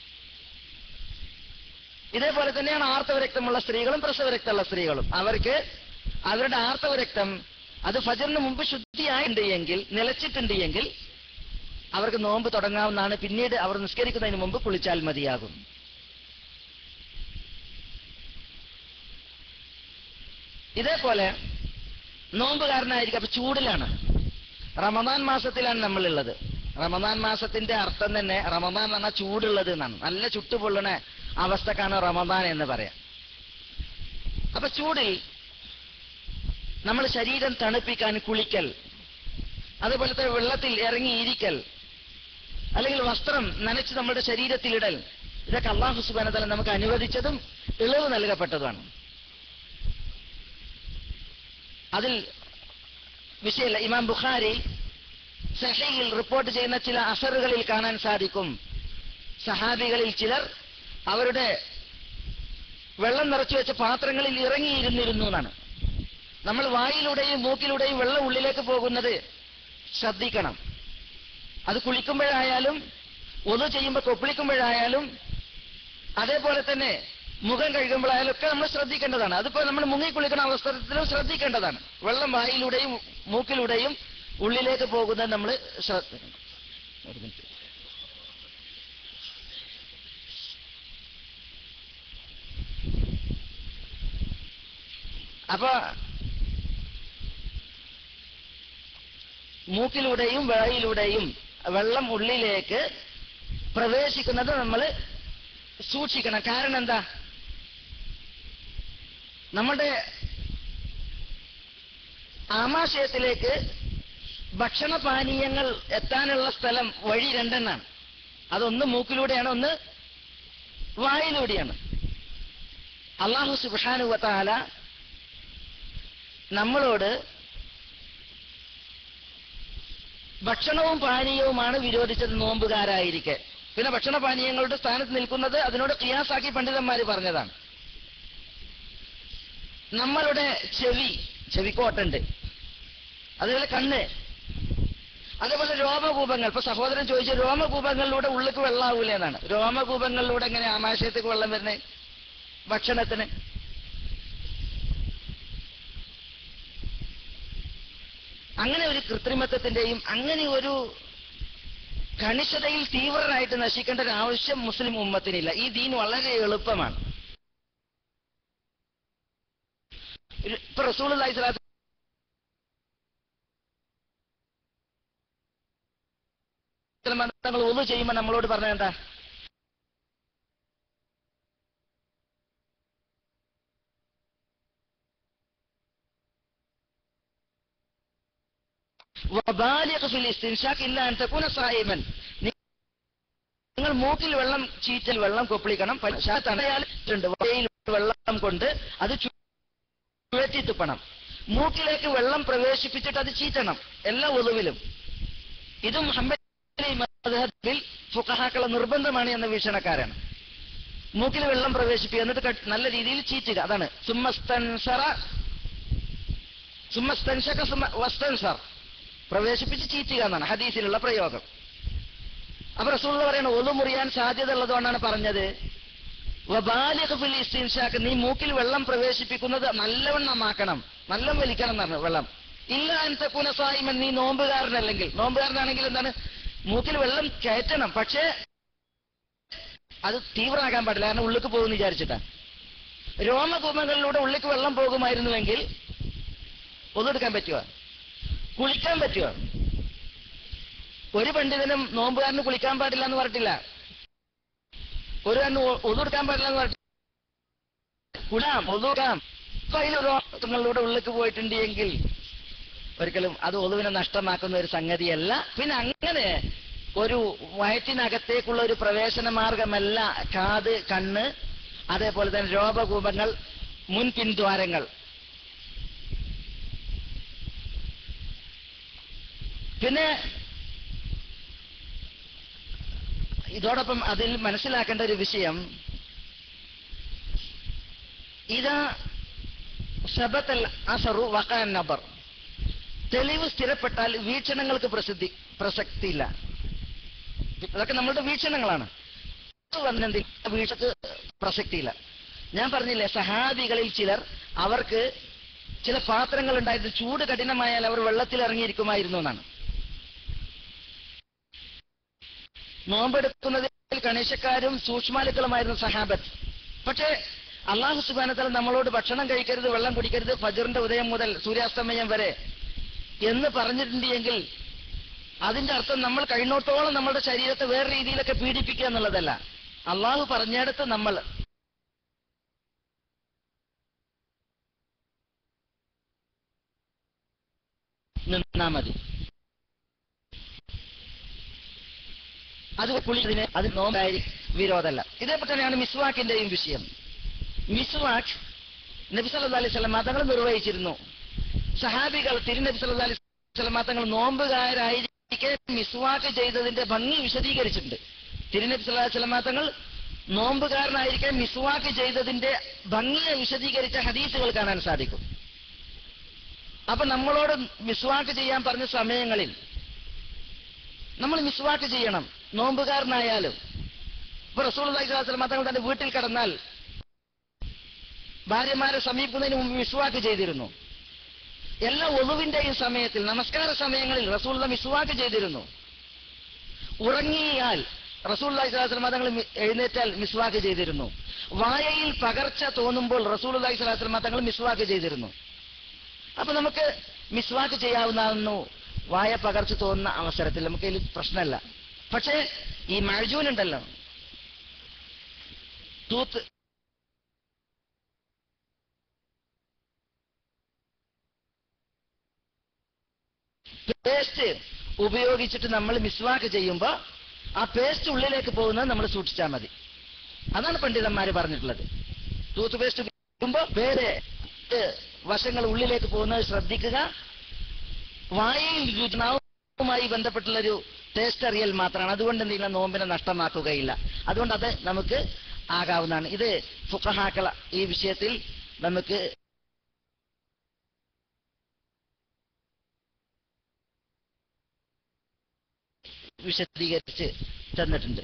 ഇതേപോലെ തന്നെയാണ് ആർത്തവരക്തമുള്ള സ്ത്രീകളും പ്രസവരക്തമുള്ള സ്ത്രീകളും അവർക്ക് അവരുടെ ആർത്തവരക്തം അത് ഫജറിന് മുമ്പ് ശുദ്ധിയായിട്ടുണ്ട് എങ്കിൽ നിലച്ചിട്ടുണ്ട് എങ്കിൽ അവർക്ക് നോമ്പ് തുടങ്ങാവുന്നതാണ് പിന്നീട് അവർ നിസ്കരിക്കുന്നതിന് മുമ്പ് കുളിച്ചാൽ മതിയാകും ഇതേപോലെ നോമ്പുകാരനായിരിക്കും അപ്പൊ ചൂടിലാണ് റമദാൻ മാസത്തിലാണ് നമ്മളുള്ളത് റമദാൻ മാസത്തിന്റെ അർത്ഥം തന്നെ റമദാൻ എന്ന് പറഞ്ഞാൽ ചൂടുള്ളത് എന്നാണ് നല്ല ചുട്ടുപൊള്ളണ അവസ്ഥക്കാണ് റമദാൻ എന്ന് പറയാം അപ്പൊ ചൂടിൽ നമ്മൾ ശരീരം തണുപ്പിക്കാൻ കുളിക്കൽ അതുപോലത്തെ വെള്ളത്തിൽ ഇറങ്ങിയിരിക്കൽ അല്ലെങ്കിൽ വസ്ത്രം നനച്ച് നമ്മുടെ ശരീരത്തിൽ ഇടൽ ഇതൊക്കെ അള്ളാഹു സുബാനതല നമുക്ക് അനുവദിച്ചതും ഇളവ് നൽകപ്പെട്ടതുമാണ് അതിൽ വിഷയമല്ല ഇമാം ബുഖാരി സഹയിൽ റിപ്പോർട്ട് ചെയ്യുന്ന ചില അസറുകളിൽ കാണാൻ സാധിക്കും സഹാബികളിൽ ചിലർ അവരുടെ വെള്ളം നിറച്ചു വെച്ച പാത്രങ്ങളിൽ ഇറങ്ങിയിരുന്നിരുന്നു എന്നാണ് നമ്മൾ വായിലൂടെയും മൂക്കിലൂടെയും വെള്ളം ഉള്ളിലേക്ക് പോകുന്നത് ശ്രദ്ധിക്കണം അത് കുളിക്കുമ്പോഴായാലും ഒതു ചെയ്യുമ്പോൾ കൊപ്പിളിക്കുമ്പോഴായാലും അതേപോലെ തന്നെ മുഖം കഴുകുമ്പോഴായാലും ഒക്കെ നമ്മൾ ശ്രദ്ധിക്കേണ്ടതാണ് അതിപ്പോ നമ്മൾ മുങ്ങി കുളിക്കുന്ന അവസരത്തിലും ശ്രദ്ധിക്കേണ്ടതാണ് വെള്ളം വായിലൂടെയും മൂക്കിലൂടെയും ഉള്ളിലേക്ക് പോകുന്നത് നമ്മൾ ശ്രദ്ധിക്കണം ഒരു മിനിറ്റ് അപ്പൊ മൂക്കിലൂടെയും വായിലൂടെയും വെള്ളം ഉള്ളിലേക്ക് പ്രവേശിക്കുന്നത് നമ്മൾ സൂക്ഷിക്കണം കാരണം എന്താ നമ്മുടെ ആമാശയത്തിലേക്ക് ഭക്ഷണപാനീയങ്ങൾ എത്താനുള്ള സ്ഥലം വഴി രണ്ടെണ്ണാണ് അതൊന്ന് മൂക്കിലൂടെയാണ് ഒന്ന് വായിലൂടെയാണ് അള്ളാഹു സുബാനുവത്താല നമ്മളോട് ഭക്ഷണവും പാനീയവുമാണ് വിരോധിച്ചത് നോമ്പുകാരായിരിക്കെ പിന്നെ ഭക്ഷണ പാനീയങ്ങളുടെ സ്ഥാനത്ത് നിൽക്കുന്നത് അതിനോട് കിയാസാക്കി പണ്ഡിതന്മാര് പറഞ്ഞതാണ് നമ്മളുടെ ചെവി ചെവിക്കോട്ടുണ്ട് അതേപോലെ കണ്ണ് അതേപോലെ രോമകൂപങ്ങൾ ഇപ്പൊ സഹോദരൻ ചോദിച്ച രോമകൂപങ്ങളിലൂടെ ഉള്ളിക്ക് വെള്ളമാവൂല എന്നാണ് രോമകൂപങ്ങളിലൂടെ എങ്ങനെ ആമാശയത്തേക്ക് വെള്ളം വരുന്നത് ഭക്ഷണത്തിന് അങ്ങനെ ഒരു കൃത്രിമത്വത്തിന്റെയും അങ്ങനെ ഒരു കണിശതയിൽ തീവ്രനായിട്ട് നശിക്കേണ്ട ഒരു ആവശ്യം മുസ്ലിം ഉമ്മത്തിനില്ല ഈ ദീൻ വളരെ എളുപ്പമാണ് ഒരു- ഇപ്പൊ റസൂൽ അലൈഹിസ്ലാത്ത് തങ്ങൾ ഒന്ന് ചെയ്യുമ്പോൾ നമ്മളോട് പറഞ്ഞ എന്താ وبالغ في الاستنشاق إلا أن تكون صائما നിങ്ങൾ മൂക്കിൽ വെള്ളം ചീറ്റൽ വെള്ളം കൊപ്പിളിക്കണം പക്ഷേ തടയാലുണ്ട് വയയിൽ വെള്ളം കൊണ്ട് അത് ചുഴറ്റി തുപ്പണം മൂക്കിലേക്ക് വെള്ളം പ്രവേശിപ്പിച്ചിട്ട് അത് ചീറ്റണം എല്ലാ ഒളിവിലും ഇതും ഹംബലി മദ്ഹബിൽ ഫുഖഹാക്കളെ നിർബന്ധമാണ് എന്ന വീക്ഷണക്കാരാണ് മൂക്കിൽ വെള്ളം പ്രവേശിപ്പിക്കുക എന്നിട്ട് കട്ട് നല്ല രീതിയിൽ ചീറ്റുക അതാണ് സുമ്മസ്തൻസറ സുമ്മസ്തൻഷക സുമ്മ വസ്തൻസർ പ്രവേശിപ്പിച്ച് ചീറ്റുക എന്നാണ് ഹദീസിലുള്ള പ്രയോഗം അപ്പൊ റസൂൾ പറയണ ഒതു മുറിയാൻ സാധ്യത ഉള്ളതുകൊണ്ടാണ് പറഞ്ഞത് വബാലിഖ് ഫിൽ ഇസ്തിൻഷാക്ക് നീ മൂക്കിൽ വെള്ളം പ്രവേശിപ്പിക്കുന്നത് നല്ലവണ്ണമാക്കണം നല്ല വലിക്കണം എന്നാണ് വെള്ളം ഇല്ല അൻതക്കുന സായിമൻ നീ നോമ്പുകാരനല്ലെങ്കിൽ നോമ്പുകാരനാണെങ്കിൽ എന്താണ് മൂക്കിൽ വെള്ളം കയറ്റണം പക്ഷേ അത് തീവ്രമാകാൻ പാടില്ല കാരണം ഉള്ളിക്ക് പോകുമെന്ന് വിചാരിച്ചിട്ടാ രോമകൂപങ്ങളിലൂടെ ഉള്ളിക്ക് വെള്ളം പോകുമായിരുന്നുവെങ്കിൽ ഒന്നെടുക്കാൻ പറ്റുമോ കുളിക്കാൻ പറ്റുമോ ഒരു പണ്ഡിതനും നോമ്പുകാരന് കുളിക്കാൻ പാടില്ല എന്ന് പറഞ്ഞിട്ടില്ല ഒരു കണ്ണ് ഒതുക്കാൻ പാടില്ല എന്ന് പറഞ്ഞിട്ടില്ല കുടാം ഒതുക്കാം അപ്പൊ അതിൽ രോഗങ്ങളിലൂടെ ഉള്ളിലേക്ക് പോയിട്ടുണ്ട് എങ്കിൽ ഒരിക്കലും അത് ഒതുവിനെ നഷ്ടമാക്കുന്ന ഒരു സംഗതിയല്ല പിന്നെ അങ്ങനെ ഒരു വയറ്റിനകത്തേക്കുള്ള ഒരു പ്രവേശന മാർഗമല്ല കാത് കണ്ണ് അതേപോലെ തന്നെ രോഗകൂപങ്ങൾ മുൻ പിൻദ്വാരങ്ങൾ പിന്നെ ഇതോടൊപ്പം അതിൽ മനസ്സിലാക്കേണ്ട ഒരു വിഷയം ഇതാ സബത്തൽ അസറു വക്കാൻ നബർ തെളിവ് സ്ഥിരപ്പെട്ടാൽ വീക്ഷണങ്ങൾക്ക് പ്രസിദ്ധി പ്രസക്തിയില്ല അതൊക്കെ നമ്മളുടെ വീക്ഷണങ്ങളാണ് വന്നെന്തിൽ വീക്ഷക്ക് പ്രസക്തിയില്ല ഞാൻ പറഞ്ഞില്ലേ സഹാബികളിൽ ചിലർ അവർക്ക് ചില പാത്രങ്ങൾ ഉണ്ടായിരുന്നു ചൂട് കഠിനമായാൽ അവർ വെള്ളത്തിൽ ഇറങ്ങിയിരിക്കുമായിരുന്നു എന്നാണ് നോമ്പെടുക്കുന്നതിൽ കണിശക്കാരും സൂക്ഷ്മാലുക്കളുമായിരുന്നു സഹാബത്ത് പക്ഷേ അള്ളാഹു സുബാനത്തല നമ്മളോട് ഭക്ഷണം കഴിക്കരുത് വെള്ളം കുടിക്കരുത് ഫജറിന്റെ ഉദയം മുതൽ സൂര്യാസ്തമയം വരെ എന്ന് പറഞ്ഞിട്ടുണ്ട് എങ്കിൽ അതിന്റെ അർത്ഥം നമ്മൾ കഴിഞ്ഞോട്ടോളം നമ്മുടെ ശരീരത്തെ വേറെ രീതിയിലൊക്കെ പീഡിപ്പിക്കുക എന്നുള്ളതല്ല അള്ളാഹു പറഞ്ഞിടത്ത് നമ്മൾ നിന്നാ മതി അത് കുളിക്കുന്നതിന് അത് നോമ്പായി വിരോധമല്ല ഇതേപോലെ തന്നെയാണ് മിസ്വാക്കിന്റെയും വിഷയം മിസ്വാക്ക് നബി സല്ലല്ലാഹു അലൈഹി വസല്ലം തങ്ങൾ നിർവഹിച്ചിരുന്നു സഹാബികൾ തിരുനബി സല്ലല്ലാഹു അലൈഹി വസല്ലം തങ്ങൾ നോമ്പുകാരായിരിക്കെ മിസ്വാക്ക് ചെയ്തതിന്റെ ഭംഗി വിശദീകരിച്ചിട്ടുണ്ട് തിരുനബി സല്ലല്ലാഹു അലൈഹി വസല്ലം തങ്ങൾ നോമ്പുകാരനായിരിക്കെ മിസ്വാക്ക് ചെയ്തതിന്റെ ഭംഗിയെ വിശദീകരിച്ച ഹദീസുകൾ കാണാൻ സാധിക്കും അപ്പൊ നമ്മളോട് മിസ്വാക്ക് ചെയ്യാൻ പറഞ്ഞ സമയങ്ങളിൽ നമ്മൾ മിസ്വാക്ക് ചെയ്യണം നോമ്പുകാരനായാലും ഇപ്പൊ റസൂൽ തങ്ങൾ തന്റെ വീട്ടിൽ കിടന്നാൽ ഭാര്യമാരെ സമീപിക്കുന്നതിന് മുമ്പ് മിസ്വാക്ക് ചെയ്തിരുന്നു എല്ലാ ഒളിവിന്റെയും സമയത്തിൽ നമസ്കാര സമയങ്ങളിൽ റസൂൽ മിസ്വാക്ക് ചെയ്തിരുന്നു ഉറങ്ങിയാൽ റസൂൽ തങ്ങൾ എഴുന്നേറ്റാൽ മിസ്വാക്ക് ചെയ്തിരുന്നു വായയിൽ പകർച്ച തോന്നുമ്പോൾ റസൂൽ തങ്ങൾ മിസ്വാക്ക് ചെയ്തിരുന്നു അപ്പൊ നമുക്ക് മിസ്വാക്ക് ചെയ്യാവുന്നു വായ പകർച്ച തോന്നുന്ന അവസരത്തിൽ നമുക്ക് ഇതിൽ പ്രശ്നമല്ല പക്ഷേ ഈ മഴജൂൻ ഉണ്ടല്ലോ തൂത്ത് പേസ്റ്റ് ഉപയോഗിച്ചിട്ട് നമ്മൾ മിസ്വാക്ക് ചെയ്യുമ്പോ ആ പേസ്റ്റ് ഉള്ളിലേക്ക് പോകുന്നത് നമ്മൾ സൂക്ഷിച്ചാൽ മതി അതാണ് പണ്ഡിതന്മാര് പറഞ്ഞിട്ടുള്ളത് ടൂത്ത് പേസ്റ്റ് ഉപയോഗിക്കുമ്പോ വേറെ വശങ്ങൾ ഉള്ളിലേക്ക് പോകുന്നത് ശ്രദ്ധിക്കുക വായയിൽ രുചിനാവുമായി ബന്ധപ്പെട്ടുള്ളൊരു ടേസ്റ്റ് അറിയൽ മാത്രമാണ് അതുകൊണ്ട് എന്തെങ്കിലും നോമ്പിനെ നഷ്ടമാക്കുകയില്ല അതുകൊണ്ട് അത് നമുക്ക് ആകാവുന്നതാണ് ഇത് ഫുക്കഹാക്കള ഈ വിഷയത്തിൽ നമുക്ക് വിശദീകരിച്ച് തന്നിട്ടുണ്ട്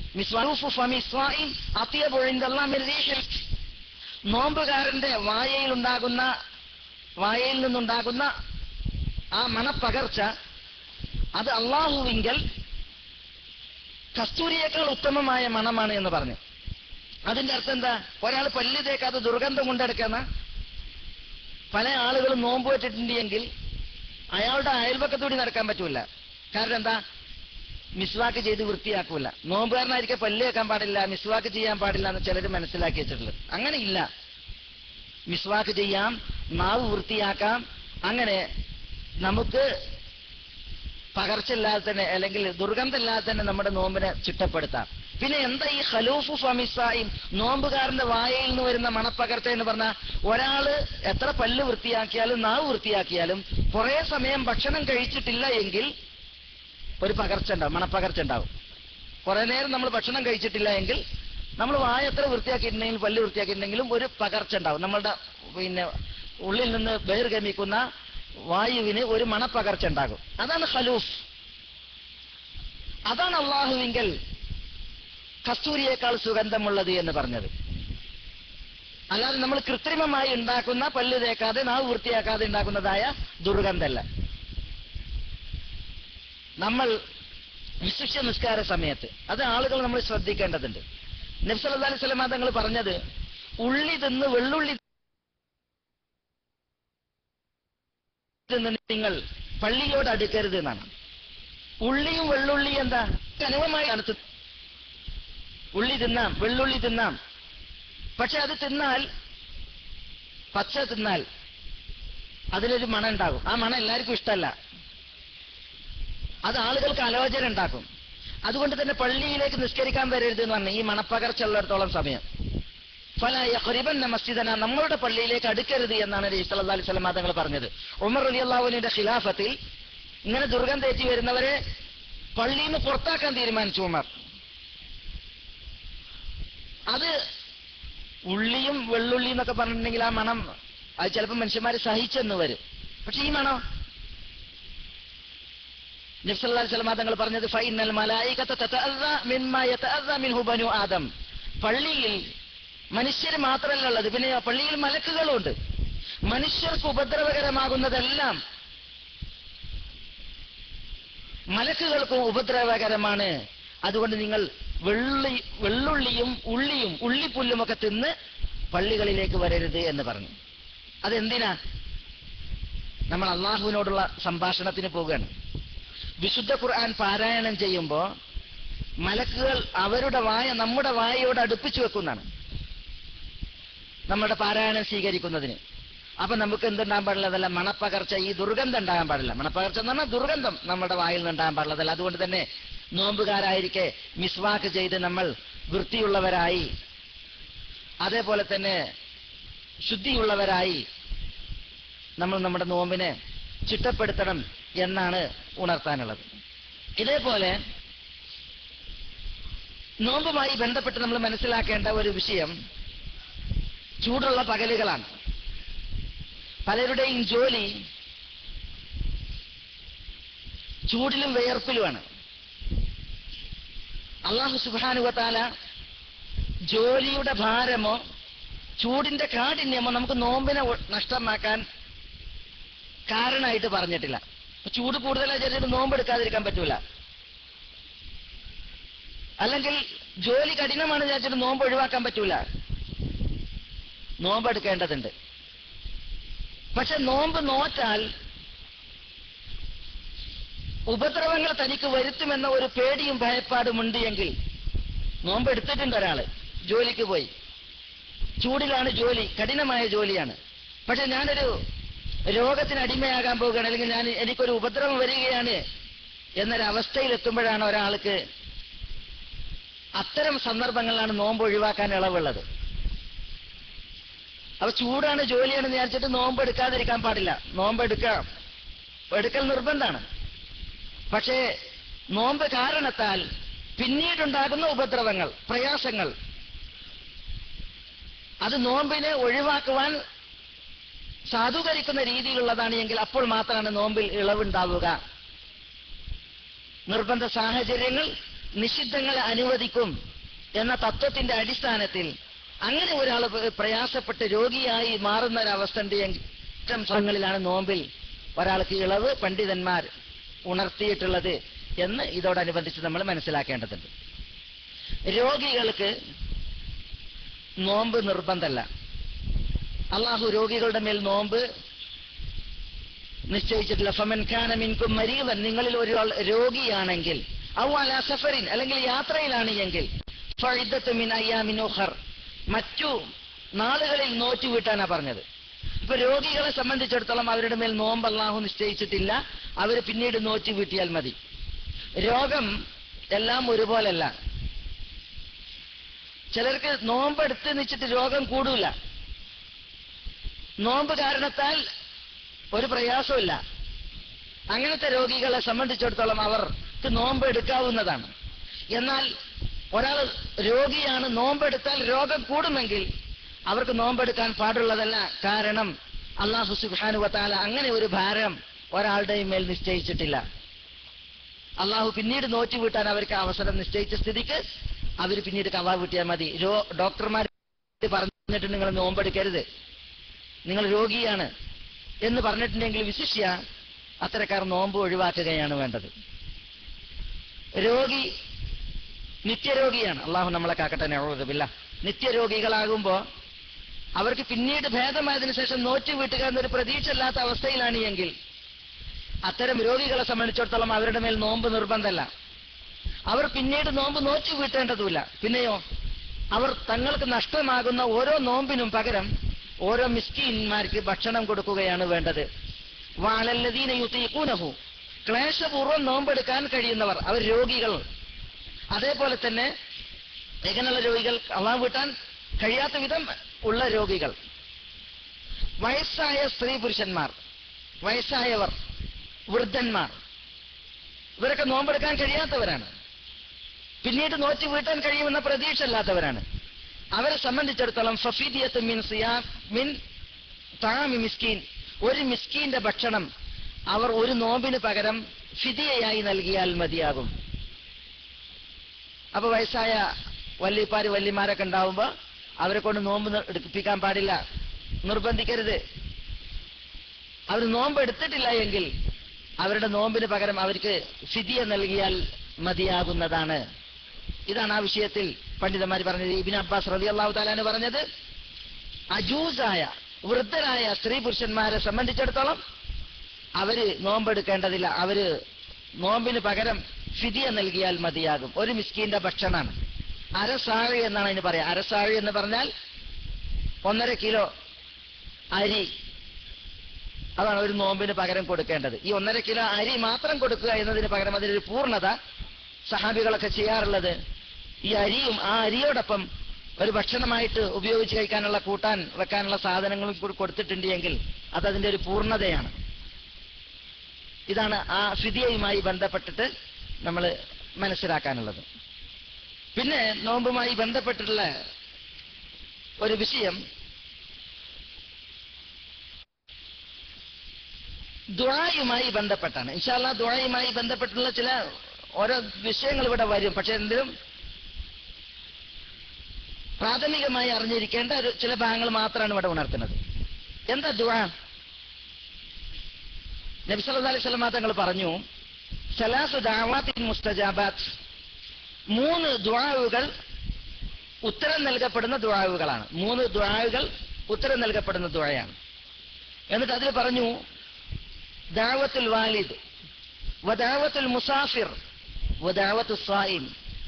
നോമ്പുകാരന്റെ വായയിൽ ഉണ്ടാകുന്ന വായയിൽ നിന്നുണ്ടാകുന്ന ആ മണപ്പകർച്ച അത് അള്ളാഹുവിങ്കൽ കസ്തൂരിയേക്കാൾ ഉത്തമമായ മണമാണ് എന്ന് പറഞ്ഞു അതിന്റെ അർത്ഥം എന്താ ഒരാൾ പല്ല് തേക്കാതെ ദുർഗന്ധം കൊണ്ടെടുക്കുന്ന പല ആളുകളും നോമ്പ് വെച്ചിട്ടുണ്ടെങ്കിൽ അയാളുടെ അയൽപക്കത്തൂടി നടക്കാൻ പറ്റൂല കാരണം എന്താ മിസ്വാക്ക് ചെയ്ത് വൃത്തിയാക്കൂല നോമ്പുകാരനായിരിക്കെ പല്ല് വെക്കാൻ പാടില്ല മിസ്വാക്ക് ചെയ്യാൻ പാടില്ല എന്ന് ചിലർ മനസ്സിലാക്കി വെച്ചിട്ടുള്ളത് അങ്ങനെ ഇല്ല മിസ്വാക്ക് ചെയ്യാം നാവ് വൃത്തിയാക്കാം അങ്ങനെ നമുക്ക് പകർച്ചയില്ലാതെ തന്നെ അല്ലെങ്കിൽ ദുർഗന്ധമില്ലാതെ തന്നെ നമ്മുടെ നോമ്പിനെ ചിട്ടപ്പെടുത്താം പിന്നെ എന്താ ഈ ഖലൂഫു ഫമിസായും നോമ്പുകാരന്റെ വായയിൽ നിന്ന് വരുന്ന മണപ്പകർച്ച എന്ന് പറഞ്ഞാൽ ഒരാള് എത്ര പല്ല് വൃത്തിയാക്കിയാലും നാവ് വൃത്തിയാക്കിയാലും കുറെ സമയം ഭക്ഷണം കഴിച്ചിട്ടില്ല എങ്കിൽ ഒരു പകർച്ച ഉണ്ടാവും മണപ്പകർച്ച ഉണ്ടാവും കുറെ നേരം നമ്മൾ ഭക്ഷണം കഴിച്ചിട്ടില്ല എങ്കിൽ നമ്മൾ വായ എത്ര വൃത്തിയാക്കിയിട്ടുണ്ടെങ്കിലും പല്ല് വൃത്തിയാക്കിയിട്ടുണ്ടെങ്കിലും ഒരു പകർച്ച ഉണ്ടാവും നമ്മളുടെ പിന്നെ ഉള്ളിൽ നിന്ന് ബഹിർഗമിക്കുന്ന വായുവിന് ഒരു മണപ്പകർച്ച ഉണ്ടാകും അതാണ് ഖലൂഫ് അതാണ് അള്ളാഹുവിങ്കൽ കസ്തൂരിയേക്കാൾ സുഗന്ധമുള്ളത് എന്ന് പറഞ്ഞത് അല്ലാതെ നമ്മൾ കൃത്രിമമായി ഉണ്ടാക്കുന്ന പല്ല് തേക്കാതെ നാവ് വൃത്തിയാക്കാതെ ഉണ്ടാക്കുന്നതായ ദുർഗന്ധമല്ല നമ്മൾ വിശിഷ്യ നിസ്കാര സമയത്ത് അത് ആളുകൾ നമ്മൾ ശ്രദ്ധിക്കേണ്ടതുണ്ട് നബ്സല്ലാ അലൈഹി സ്വലമ തങ്ങൾ പറഞ്ഞത് ഉള്ളി തിന്ന് വെള്ളുള്ളി തിന്ന് നിങ്ങൾ പള്ളിയോട് അടുക്കരുത് എന്നാണ് ഉള്ളിയും വെള്ളുള്ളി എന്താ അനുവമായി തണുത്ത് ഉള്ളി തിന്നാം വെള്ളുള്ളി തിന്നാം പക്ഷെ അത് തിന്നാൽ പച്ച തിന്നാൽ അതിലൊരു മണം ഉണ്ടാകും ആ മണം എല്ലാവർക്കും ഇഷ്ടമല്ല അത് ആളുകൾക്ക് ആലോചന ഉണ്ടാക്കും അതുകൊണ്ട് തന്നെ പള്ളിയിലേക്ക് നിസ്കരിക്കാൻ വരരുത് എന്ന് പറഞ്ഞു ഈ മണപ്പകർച്ച ഉള്ളിടത്തോളം സമയം ഫല യഖ്രിബൻ മസ്ജിദന നമ്മളുടെ പള്ളിയിലേക്ക് അടുക്കരുത് എന്നാണ് നബി സല്ലല്ലാഹു അലൈഹി വസല്ലം തങ്ങൾ പറഞ്ഞത് ഉമർ റളിയല്ലാഹുവിന്റെ ഖിലാഫത്തിൽ ഇങ്ങനെ ദുർഗന്ധേറ്റി വരുന്നവരെ പള്ളിയിൽ നിന്ന് പുറത്താക്കാൻ തീരുമാനിച്ചു ഉമർ അത് ഉള്ളിയും വെള്ളുള്ളി എന്നൊക്കെ പറഞ്ഞിട്ടുണ്ടെങ്കിൽ ആ മണം അത് ചിലപ്പോൾ മനുഷ്യന്മാർ സഹിച്ചെന്ന് വരും പക്ഷെ ഈ മണം നബ്സല്ലാ സ്വലമാ തങ്ങൾ പറഞ്ഞത് ഫൈനൽ മലായികത്ത തതഅദ്ദ മിമ്മാ യതഅദ്ദ മിൻഹു ബനു ആദം പള്ളിയിൽ മനുഷ്യർ മാത്രമല്ല ഉള്ളത് പിന്നെ പള്ളിയിൽ മലക്കുകളുണ്ട് മനുഷ്യർക്ക് ഉപദ്രവകരമാകുന്നതെല്ലാം മലക്കുകൾക്കും ഉപദ്രവകരമാണ് അതുകൊണ്ട് നിങ്ങൾ വെള്ളി വെള്ളുള്ളിയും ഉള്ളിയും ഉള്ളിപ്പുല്ലുമൊക്കെ തിന്ന് പള്ളികളിലേക്ക് വരരുത് എന്ന് പറഞ്ഞു അതെന്തിനാ നമ്മൾ അള്ളാഹുവിനോടുള്ള സംഭാഷണത്തിന് പോവുകയാണ് വിശുദ്ധ ഖുർആൻ പാരായണം ചെയ്യുമ്പോൾ മലക്കുകൾ അവരുടെ വായ നമ്മുടെ വായയോട് അടുപ്പിച്ചു വെക്കുന്നതാണ് നമ്മുടെ പാരായണം സ്വീകരിക്കുന്നതിന് അപ്പൊ നമുക്ക് എന്തുണ്ടാകാൻ പാടില്ലതല്ല മണപ്പകർച്ച ഈ ദുർഗന്ധം ഉണ്ടാകാൻ പാടില്ല മണപ്പകർച്ച എന്ന് പറഞ്ഞാൽ ദുർഗന്ധം നമ്മുടെ വായിൽ നിന്ന് ഉണ്ടാകാൻ പാടില്ലതല്ല അതുകൊണ്ട് തന്നെ നോമ്പുകാരായിരിക്കെ മിസ്വാക്ക് ചെയ്ത് നമ്മൾ വൃത്തിയുള്ളവരായി അതേപോലെ തന്നെ ശുദ്ധിയുള്ളവരായി നമ്മൾ നമ്മുടെ നോമ്പിനെ ചിട്ടപ്പെടുത്തണം എന്നാണ് ഉണർത്താനുള്ളത് ഇതേപോലെ നോമ്പുമായി ബന്ധപ്പെട്ട് നമ്മൾ മനസ്സിലാക്കേണ്ട ഒരു വിഷയം ചൂടുള്ള പകലുകളാണ് പലരുടെയും ജോലി ചൂടിലും വിയർപ്പിലുമാണ് അള്ളാഹു സുബാനുവത്താല ജോലിയുടെ ഭാരമോ ചൂടിന്റെ കാഠിന്യമോ നമുക്ക് നോമ്പിനെ ഒ- നഷ്ടമാക്കാൻ കാരണമായിട്ട് പറഞ്ഞിട്ടില്ല ഇപ്പൊ ചൂട് കൂടുതലായി ചെറിയൊരു നോമ്പ് എടുക്കാതിരിക്കാൻ പറ്റൂല അല്ലെങ്കിൽ ജോലി കഠിനമാണ് വിചാരിച്ചിട്ട് നോമ്പ് ഒഴിവാക്കാൻ പറ്റൂല നോമ്പ് എടുക്കേണ്ടതുണ്ട് പക്ഷെ നോമ്പ് നോറ്റാൽ ഉപദ്രവങ്ങൾ തനിക്ക് വരുത്തുമെന്ന ഒരു പേടിയും ഭയപ്പാടുമുണ്ട് എങ്കിൽ നോമ്പ് എടുത്തിട്ടുണ്ട് ഒരാള് ജോലിക്ക് പോയി ചൂടിലാണ് ജോലി കഠിനമായ ജോലിയാണ് പക്ഷെ ഞാനൊരു രോഗത്തിന് അടിമയാകാൻ പോവുകയാണ് അല്ലെങ്കിൽ ഞാൻ എനിക്കൊരു ഉപദ്രവം വരികയാണ് എന്നൊരവസ്ഥയിൽ എത്തുമ്പോഴാണ് ഒരാൾക്ക് അത്തരം സന്ദർഭങ്ങളിലാണ് നോമ്പ് ഒഴിവാക്കാൻ ഇളവുള്ളത് അപ്പൊ ചൂടാണ് ജോലിയാണെന്ന് വിചാരിച്ചിട്ട് നോമ്പ് എടുക്കാതിരിക്കാൻ പാടില്ല നോമ്പ് എടുക്കാം എടുക്കൽ നിർബന്ധമാണ് പക്ഷേ നോമ്പ് കാരണത്താൽ പിന്നീടുണ്ടാകുന്ന ഉപദ്രവങ്ങൾ പ്രയാസങ്ങൾ അത് നോമ്പിനെ ഒഴിവാക്കുവാൻ സാധൂകരിക്കുന്ന രീതിയിലുള്ളതാണ് എങ്കിൽ അപ്പോൾ മാത്രമാണ് നോമ്പിൽ ഇളവുണ്ടാവുക നിർബന്ധ സാഹചര്യങ്ങൾ നിഷിദ്ധങ്ങളെ അനുവദിക്കും എന്ന തത്വത്തിന്റെ അടിസ്ഥാനത്തിൽ അങ്ങനെ ഒരാൾ പ്രയാസപ്പെട്ട് രോഗിയായി മാറുന്ന ഒരവസ്ഥ ഉണ്ട് എങ്കിൽ ഇത്തരം സ്ഥലങ്ങളിലാണ് നോമ്പിൽ ഒരാൾക്ക് ഇളവ് പണ്ഡിതന്മാർ ഉണർത്തിയിട്ടുള്ളത് എന്ന് ഇതോടനുബന്ധിച്ച് നമ്മൾ മനസ്സിലാക്കേണ്ടതുണ്ട് രോഗികൾക്ക് നോമ്പ് നിർബന്ധമല്ല അള്ളാഹു രോഗികളുടെ മേൽ നോമ്പ് നിശ്ചയിച്ചിട്ടില്ല ഫമൻ ഖാന മിൻകും മരീവൻ നിങ്ങളിൽ ഒരാൾ രോഗിയാണെങ്കിൽ ഔ അല സഫറിൻ അല്ലെങ്കിൽ യാത്രയിലാണ് എങ്കിൽ ഫഇദ്ദത്തു മിൻ അയ്യാമിൻ ഉഖർ മറ്റു നാളുകളിൽ നോറ്റു വീട്ടാനാ പറഞ്ഞത് ഇപ്പൊ രോഗികളെ സംബന്ധിച്ചിടത്തോളം അവരുടെ മേൽ നോമ്പ് അള്ളാഹു നിശ്ചയിച്ചിട്ടില്ല അവർ പിന്നീട് നോറ്റ് വീട്ടിയാൽ മതി രോഗം എല്ലാം ഒരുപോലല്ല ചിലർക്ക് നോമ്പ് എടുത്ത് നിശ്ചിട്ട് രോഗം കൂടൂല നോമ്പ് കാരണത്താൽ ഒരു പ്രയാസമില്ല അങ്ങനത്തെ രോഗികളെ സംബന്ധിച്ചിടത്തോളം അവർക്ക് നോമ്പ് എടുക്കാവുന്നതാണ് എന്നാൽ ഒരാൾ രോഗിയാണ് നോമ്പെടുത്താൽ രോഗം കൂടുമെങ്കിൽ അവർക്ക് നോമ്പെടുക്കാൻ പാടുള്ളതല്ല കാരണം അള്ളാഹു സുബാനുവത്താല അങ്ങനെ ഒരു ഭാരം ഒരാളുടെയും മേൽ നിശ്ചയിച്ചിട്ടില്ല അള്ളാഹു പിന്നീട് നോറ്റി വീട്ടാൻ അവർക്ക് അവസരം നിശ്ചയിച്ച സ്ഥിതിക്ക് അവർ പിന്നീട് കവാ വീട്ടിയാൽ മതി രോ ഡോക്ടർമാർ പറഞ്ഞിട്ട് നിങ്ങൾ നോമ്പെടുക്കരുത് നിങ്ങൾ രോഗിയാണ് എന്ന് പറഞ്ഞിട്ടുണ്ടെങ്കിൽ വിശിഷ്യ അത്തരക്കാർ നോമ്പ് ഒഴിവാക്കുകയാണ് വേണ്ടത് രോഗി നിത്യരോഗിയാണ് അള്ളാഹു നമ്മളെ കാക്കട്ടെ നഴുതുമില്ല നിത്യരോഗികളാകുമ്പോ അവർക്ക് പിന്നീട് ഭേദമായതിനു ശേഷം നോറ്റ് വീട്ടുക എന്നൊരു പ്രതീക്ഷയില്ലാത്ത അവസ്ഥയിലാണ് എങ്കിൽ അത്തരം രോഗികളെ സംബന്ധിച്ചിടത്തോളം അവരുടെ മേൽ നോമ്പ് നിർബന്ധമല്ല അവർ പിന്നീട് നോമ്പ് നോറ്റ് വീട്ടേണ്ടതുമില്ല പിന്നെയോ അവർ തങ്ങൾക്ക് നഷ്ടമാകുന്ന ഓരോ നോമ്പിനും പകരം ഓരോ മിസ്കീന്മാർക്ക് ഭക്ഷണം കൊടുക്കുകയാണ് വേണ്ടത് വാളല്ലതീന യുത്തീക്കൂനഹു ക്ലേശപൂർവ്വം നോമ്പെടുക്കാൻ കഴിയുന്നവർ അവർ രോഗികൾ അതേപോലെ തന്നെ എങ്ങനെയുള്ള രോഗികൾ അള്ളാഹ് വീട്ടാൻ കഴിയാത്ത വിധം ഉള്ള രോഗികൾ വയസ്സായ സ്ത്രീ പുരുഷന്മാർ വയസ്സായവർ വൃദ്ധന്മാർ ഇവരൊക്കെ നോമ്പെടുക്കാൻ കഴിയാത്തവരാണ് പിന്നീട് നോറ്റ് വീട്ടാൻ കഴിയുമെന്ന പ്രതീക്ഷ അല്ലാത്തവരാണ് അവരെ സംബന്ധിച്ചിടത്തോളം ഫഫീദിയത്ത് മിൻ സിയാ മിൻ താമി മിസ്കീൻ ഒരു മിസ്കീന്റെ ഭക്ഷണം അവർ ഒരു നോമ്പിന് പകരം ഫിദിയയായി നൽകിയാൽ മതിയാകും അപ്പൊ വയസ്സായ വല്ലിപ്പാര് വല്ലിമാരൊക്കെ ഉണ്ടാവുമ്പോ അവരെ കൊണ്ട് നോമ്പ് നി- എടുപ്പിക്കാൻ പാടില്ല നിർബന്ധിക്കരുത് അവർ നോമ്പ് എടുത്തിട്ടില്ല എങ്കിൽ അവരുടെ നോമ്പിന് പകരം അവർക്ക് ഫിദിയ നൽകിയാൽ മതിയാകുന്നതാണ് ഇതാണ് ആ വിഷയത്തിൽ പണ്ഡിതന്മാർ പറഞ്ഞത് ഇബിൻ അബ്ബാസ് റതി അള്ളാഹു താലാന് പറഞ്ഞത് അജൂസായ വൃദ്ധരായ സ്ത്രീ പുരുഷന്മാരെ സംബന്ധിച്ചിടത്തോളം അവര് നോമ്പെടുക്കേണ്ടതില്ല അവര് നോമ്പിന് പകരം ഫിദിയ നൽകിയാൽ മതിയാകും ഒരു മിസ്കീന്റെ ഭക്ഷണമാണ് അരസാഴി എന്നാണ് അതിന് പറയാ അരസാഴി എന്ന് പറഞ്ഞാൽ ഒന്നര കിലോ അരി അതാണ് ഒരു നോമ്പിന് പകരം കൊടുക്കേണ്ടത് ഈ ഒന്നര കിലോ അരി മാത്രം കൊടുക്കുക എന്നതിന് പകരം അതിനൊരു പൂർണ്ണത സഹാബികളൊക്കെ ചെയ്യാറുള്ളത് ഈ അരിയും ആ അരിയോടൊപ്പം ഒരു ഭക്ഷണമായിട്ട് ഉപയോഗിച്ച് കഴിക്കാനുള്ള കൂട്ടാൻ വെക്കാനുള്ള സാധനങ്ങളും കൂടി കൊടുത്തിട്ടുണ്ട് എങ്കിൽ അത് അതിന്റെ ഒരു പൂർണ്ണതയാണ് ഇതാണ് ആ ഫിദിയയുമായി ബന്ധപ്പെട്ടിട്ട് നമ്മൾ മനസ്സിലാക്കാനുള്ളത് പിന്നെ നോമ്പുമായി ബന്ധപ്പെട്ടിട്ടുള്ള ഒരു വിഷയം ദുആയുമായി ബന്ധപ്പെട്ടാണ് ഇൻഷാല്ല ദുആയുമായി ബന്ധപ്പെട്ടുള്ള ചില ഓരോ വിഷയങ്ങൾ ഇവിടെ വരും പക്ഷെ എന്തിനും പ്രാഥമികമായി അറിഞ്ഞിരിക്കേണ്ട ഒരു ചില ഭാഗങ്ങൾ മാത്രമാണ് ഇവിടെ ഉണർത്തുന്നത് എന്താ ദുആ നബി സല്ലല്ലാഹു അലൈഹി വസല്ലം തങ്ങൾ പറഞ്ഞു സലാസു ദഅവാത്തിൻ മുസ്തജാബാത്ത് മൂന്ന് ദുആവുകൾ ഉത്തരം നൽകപ്പെടുന്ന ദുആവുകളാണ് മൂന്ന് ദുആവുകൾ ഉത്തരം നൽകപ്പെടുന്ന ദുആയാണ് എന്നിട്ട് അതിൽ പറഞ്ഞു ദാവത്തുൽ വാലിദ് വദാവത്തുൽ മുസാഫിർ വദാവത്തു സായിം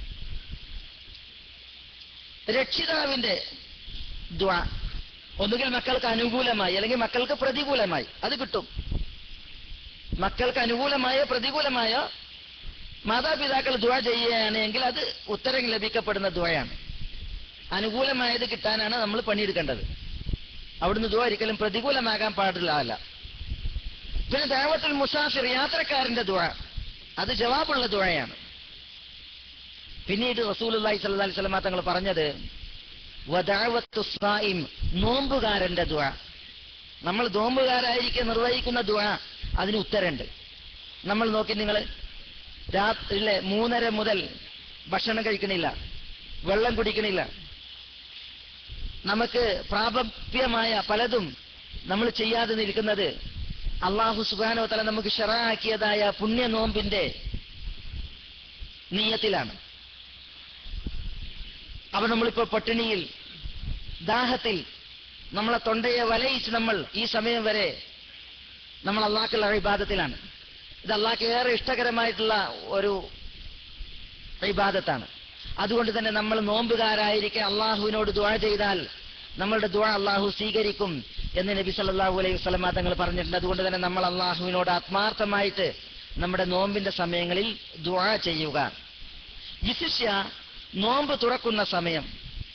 രക്ഷിതാവിന്റെ ദ്വാ ഒന്നുകിൽ മക്കൾക്ക് അനുകൂലമായി അല്ലെങ്കിൽ മക്കൾക്ക് പ്രതികൂലമായി അത് കിട്ടും മക്കൾക്ക് അനുകൂലമായോ പ്രതികൂലമായോ മാതാപിതാക്കൾ ദ്വാ ചെയ്യുകയാണെങ്കിൽ അത് ഉത്തരം ലഭിക്കപ്പെടുന്ന ദ്വയാണ് അനുകൂലമായത് കിട്ടാനാണ് നമ്മൾ പണിയെടുക്കേണ്ടത് അവിടുന്ന് ദ്വാ ഒരിക്കലും പ്രതികൂലമാകാൻ പാടില്ല അല്ല പിന്നെ ദാവത്തുൽ മുസാഫിർ യാത്രക്കാരന്റെ ദ്വാ അത് ജവാബുള്ള ദ്വായാണ് പിന്നീട് റസൂലുള്ളാഹി സ്വല്ലല്ലാഹി അലൈഹി വസല്ലം തങ്ങൾ പറഞ്ഞത് വദഅവത്തു സായിം നോമ്പുകാരന്റെ ദ്വാ നമ്മൾ നോമ്പുകാരായിരിക്കെ നിർവഹിക്കുന്ന ദ്വാ അതിന് ഉത്തരണ്ട് നമ്മൾ നോക്കി നിങ്ങൾ രാത്രിയിലെ മൂന്നര മുതൽ ഭക്ഷണം കഴിക്കണില്ല വെള്ളം കുടിക്കണില്ല നമുക്ക് പ്രാപപ്യമായ പലതും നമ്മൾ ചെയ്യാതെ നിൽക്കുന്നത് അള്ളാഹു സുബാനോ തല നമുക്ക് ഷെറാക്കിയതായ പുണ്യ നോമ്പിന്റെ നീയത്തിലാണ് അപ്പൊ നമ്മളിപ്പോ പട്ടിണിയിൽ ദാഹത്തിൽ നമ്മളെ തൊണ്ടയെ വലയിച്ച് നമ്മൾ ഈ സമയം വരെ നമ്മൾ അള്ളാഹ്ക്കുള്ള ഇബാദത്തിലാണ് ഇത് അള്ളാഹ്ക്ക് ഏറെ ഇഷ്ടകരമായിട്ടുള്ള ഒരു ഇബാദത്താണ് അതുകൊണ്ട് തന്നെ നമ്മൾ നോമ്പുകാരായിരിക്കെ അള്ളാഹുവിനോട് ദുആ ചെയ്താൽ നമ്മളുടെ ദുആ അള്ളാഹു സ്വീകരിക്കും എന്ന് നബി സല്ലല്ലാഹു അലൈഹി വസല്ലമ തങ്ങൾ പറഞ്ഞിട്ടുണ്ട് അതുകൊണ്ട് തന്നെ നമ്മൾ അള്ളാഹുവിനോട് ആത്മാർത്ഥമായിട്ട് നമ്മുടെ നോമ്പിന്റെ സമയങ്ങളിൽ ദുആ ചെയ്യുക വിശിഷ്യ നോമ്പ് തുറക്കുന്ന സമയം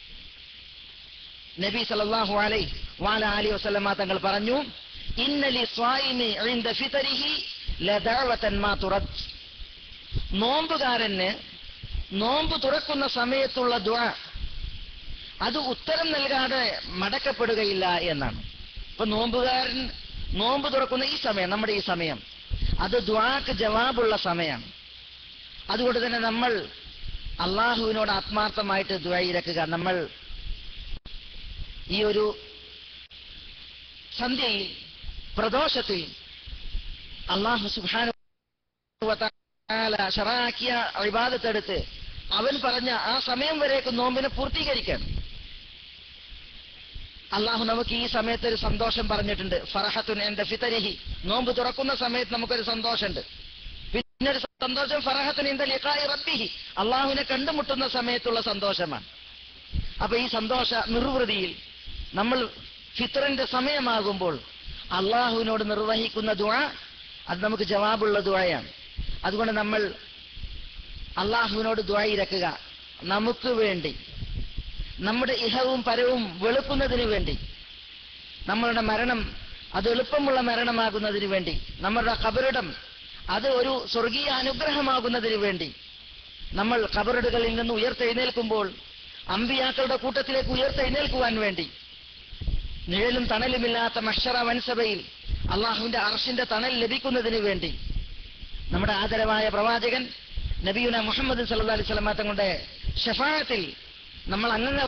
നബി സല്ലല്ലാഹു അലൈഹി വാല അലി വസല്ലമ തങ്ങൾ പറഞ്ഞു ഇന്നലി സ്വായിമി ഇൻദ ഫിതരിഹി ലദഅവതൻ മാ തുറത് നോമ്പുകാരന് നോമ്പ് തുറക്കുന്ന സമയത്തുള്ള ദുആ അത് ഉത്തരം നൽകാതെ മടക്കപ്പെടുകയില്ല എന്നാണ് ഇപ്പൊ നോമ്പുകാരൻ നോമ്പ് തുറക്കുന്ന ഈ സമയം നമ്മുടെ ഈ സമയം അത് ദ്വാക്ക് ജവാബുള്ള സമയമാണ് അതുകൊണ്ട് തന്നെ നമ്മൾ അള്ളാഹുവിനോട് ആത്മാർത്ഥമായിട്ട് ദ്വയിരക്കുക നമ്മൾ ഈ ഒരു സന്ധ്യയിൽ പ്രദോഷത്തിൽ അള്ളാഹു സുബാനു ഷറാക്കിയ അഭിബാധത്തെടുത്ത് അവൻ പറഞ്ഞ ആ സമയം വരേക്ക് നോമ്പിനെ പൂർത്തീകരിക്കാൻ അള്ളാഹു നമുക്ക് ഈ സമയത്ത് ഒരു സന്തോഷം പറഞ്ഞിട്ടുണ്ട് ഫറഹത്തുൻ എന്റെ ഫിതരിഹി നോമ്പ് തുറക്കുന്ന സമയത്ത് നമുക്കൊരു സന്തോഷമുണ്ട് പിന്നെ ഒരു സന്തോഷം ഫറഹത്തുൻ എന്റെ ലിഖായി റബ്ബിഹി അള്ളാഹുവിനെ കണ്ടുമുട്ടുന്ന സമയത്തുള്ള സന്തോഷമാണ് അപ്പൊ ഈ സന്തോഷ നിർവൃതിയിൽ നമ്മൾ ഫിത്തറിന്റെ സമയമാകുമ്പോൾ അള്ളാഹുവിനോട് നിർവഹിക്കുന്ന ദുആ അത് നമുക്ക് ജവാബുള്ള ദുആയാണ് അതുകൊണ്ട് നമ്മൾ അള്ളാഹുവിനോട് ദ്വായിരക്കുക നമുക്ക് വേണ്ടി നമ്മുടെ ഇഹവും പരവും വെളുക്കുന്നതിന് വേണ്ടി നമ്മളുടെ മരണം അത് എളുപ്പമുള്ള മരണമാകുന്നതിന് വേണ്ടി നമ്മളുടെ കബറിടം അത് ഒരു സ്വർഗീയ അനുഗ്രഹമാകുന്നതിന് വേണ്ടി നമ്മൾ കബറിടുകളിൽ നിന്ന് ഉയർത്തെഴുന്നേൽക്കുമ്പോൾ അമ്പിയാക്കളുടെ കൂട്ടത്തിലേക്ക് ഉയർത്തെഴുന്നേൽക്കുവാൻ വേണ്ടി നിഴലും തണലുമില്ലാത്ത മഷറ വൻസഭയിൽ അള്ളാഹുവിന്റെ അർഷിന്റെ തണൽ ലഭിക്കുന്നതിന് വേണ്ടി നമ്മുടെ ആദരവായ പ്രവാചകൻ നബിയുന മുഹമ്മദ് സല്ലാ അലൈഹി സ്വലമ തങ്ങളുടെ ഷഫായത്തിൽ നമ്മൾ അംഗങ്ങൾ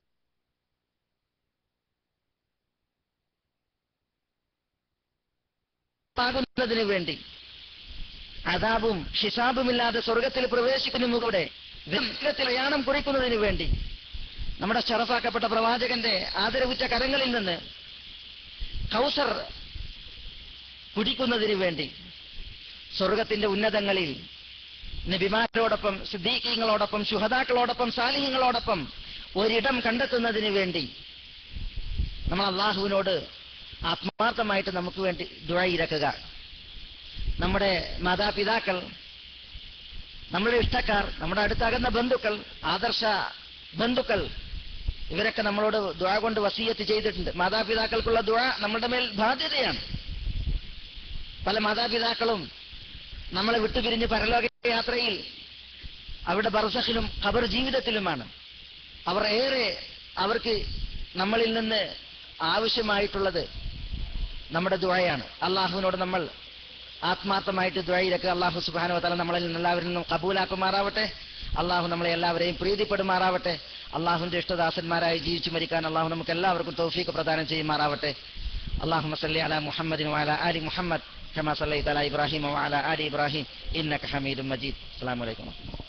ആകുന്നതിന് വേണ്ടി അതാബും ഹിസാബുമില്ലാതെ സ്വർഗത്തിൽ പ്രവേശിക്കുന്നതിലൂടെ വെള്ളത്തിൽ യാണം കുറിക്കുന്നതിന് വേണ്ടി നമ്മുടെ ഷറഫാക്കപ്പെട്ട പ്രവാചകന്റെ ആദരവുറ്റ കരങ്ങളിൽ നിന്ന് കൗസർ കുടിക്കുന്നതിന് വേണ്ടി സ്വർഗത്തിന്റെ ഉന്നതങ്ങളിൽ നബിമാരോടൊപ്പം സിദ്ദീഖീങ്ങളോടൊപ്പം ശുഹദാക്കളോടൊപ്പം സാലിഹ്യങ്ങളോടൊപ്പം ഒരിടം കണ്ടെത്തുന്നതിന് വേണ്ടി നമ്മൾ അള്ളാഹുവിനോട് ആത്മാർത്ഥമായിട്ട് നമുക്ക് വേണ്ടി ദുഴയിരക്കുക നമ്മുടെ മാതാപിതാക്കൾ നമ്മുടെ ഇഷ്ടക്കാർ നമ്മുടെ അടുത്തകന്ന ബന്ധുക്കൾ ആദർശ ബന്ധുക്കൾ ഇവരൊക്കെ നമ്മളോട് ദ്വാ കൊണ്ട് വസീയത്ത് ചെയ്തിട്ടുണ്ട് മാതാപിതാക്കൾക്കുള്ള ദ്വാ നമ്മുടെ മേൽ ബാധ്യതയാണ് പല മാതാപിതാക്കളും നമ്മളെ വിട്ടുപിരിഞ്ഞ് പരലോക യാത്രയിൽ അവരുടെ ബർസഖിലും ഖബർ ജീവിതത്തിലുമാണ് അവർ ഏറെ അവർക്ക് നമ്മളിൽ നിന്ന് ആവശ്യമായിട്ടുള്ളത് നമ്മുടെ ദ്വയാണ് അള്ളാഹുവിനോട് നമ്മൾ ആത്മാർത്ഥമായിട്ട് ദ്വയിലൊക്കെ അള്ളാഹു സുബാനു തല നമ്മളിൽ നിന്ന് എല്ലാവരിൽ നിന്നും കബൂലാക്കുമാറാവട്ടെ അള്ളാഹു നമ്മളെ എല്ലാവരെയും പ്രീതിപ്പെടുമാറാവട്ടെ അള്ളാഹുവിന്റെ ഇഷ്ടദാസന്മാരായി ജീവിച്ചു മരിക്കാൻ അള്ളാഹു നമുക്ക് എല്ലാവർക്കും തൗഫീഖ് പ്രദാനം ചെയ്യുമാറാവട്ടെ اللهم صل على محمد وعلى آل محمد كما صليت على إبراهيم وعلى آل إبراهيم إنك حميد مجيد السلام عليكم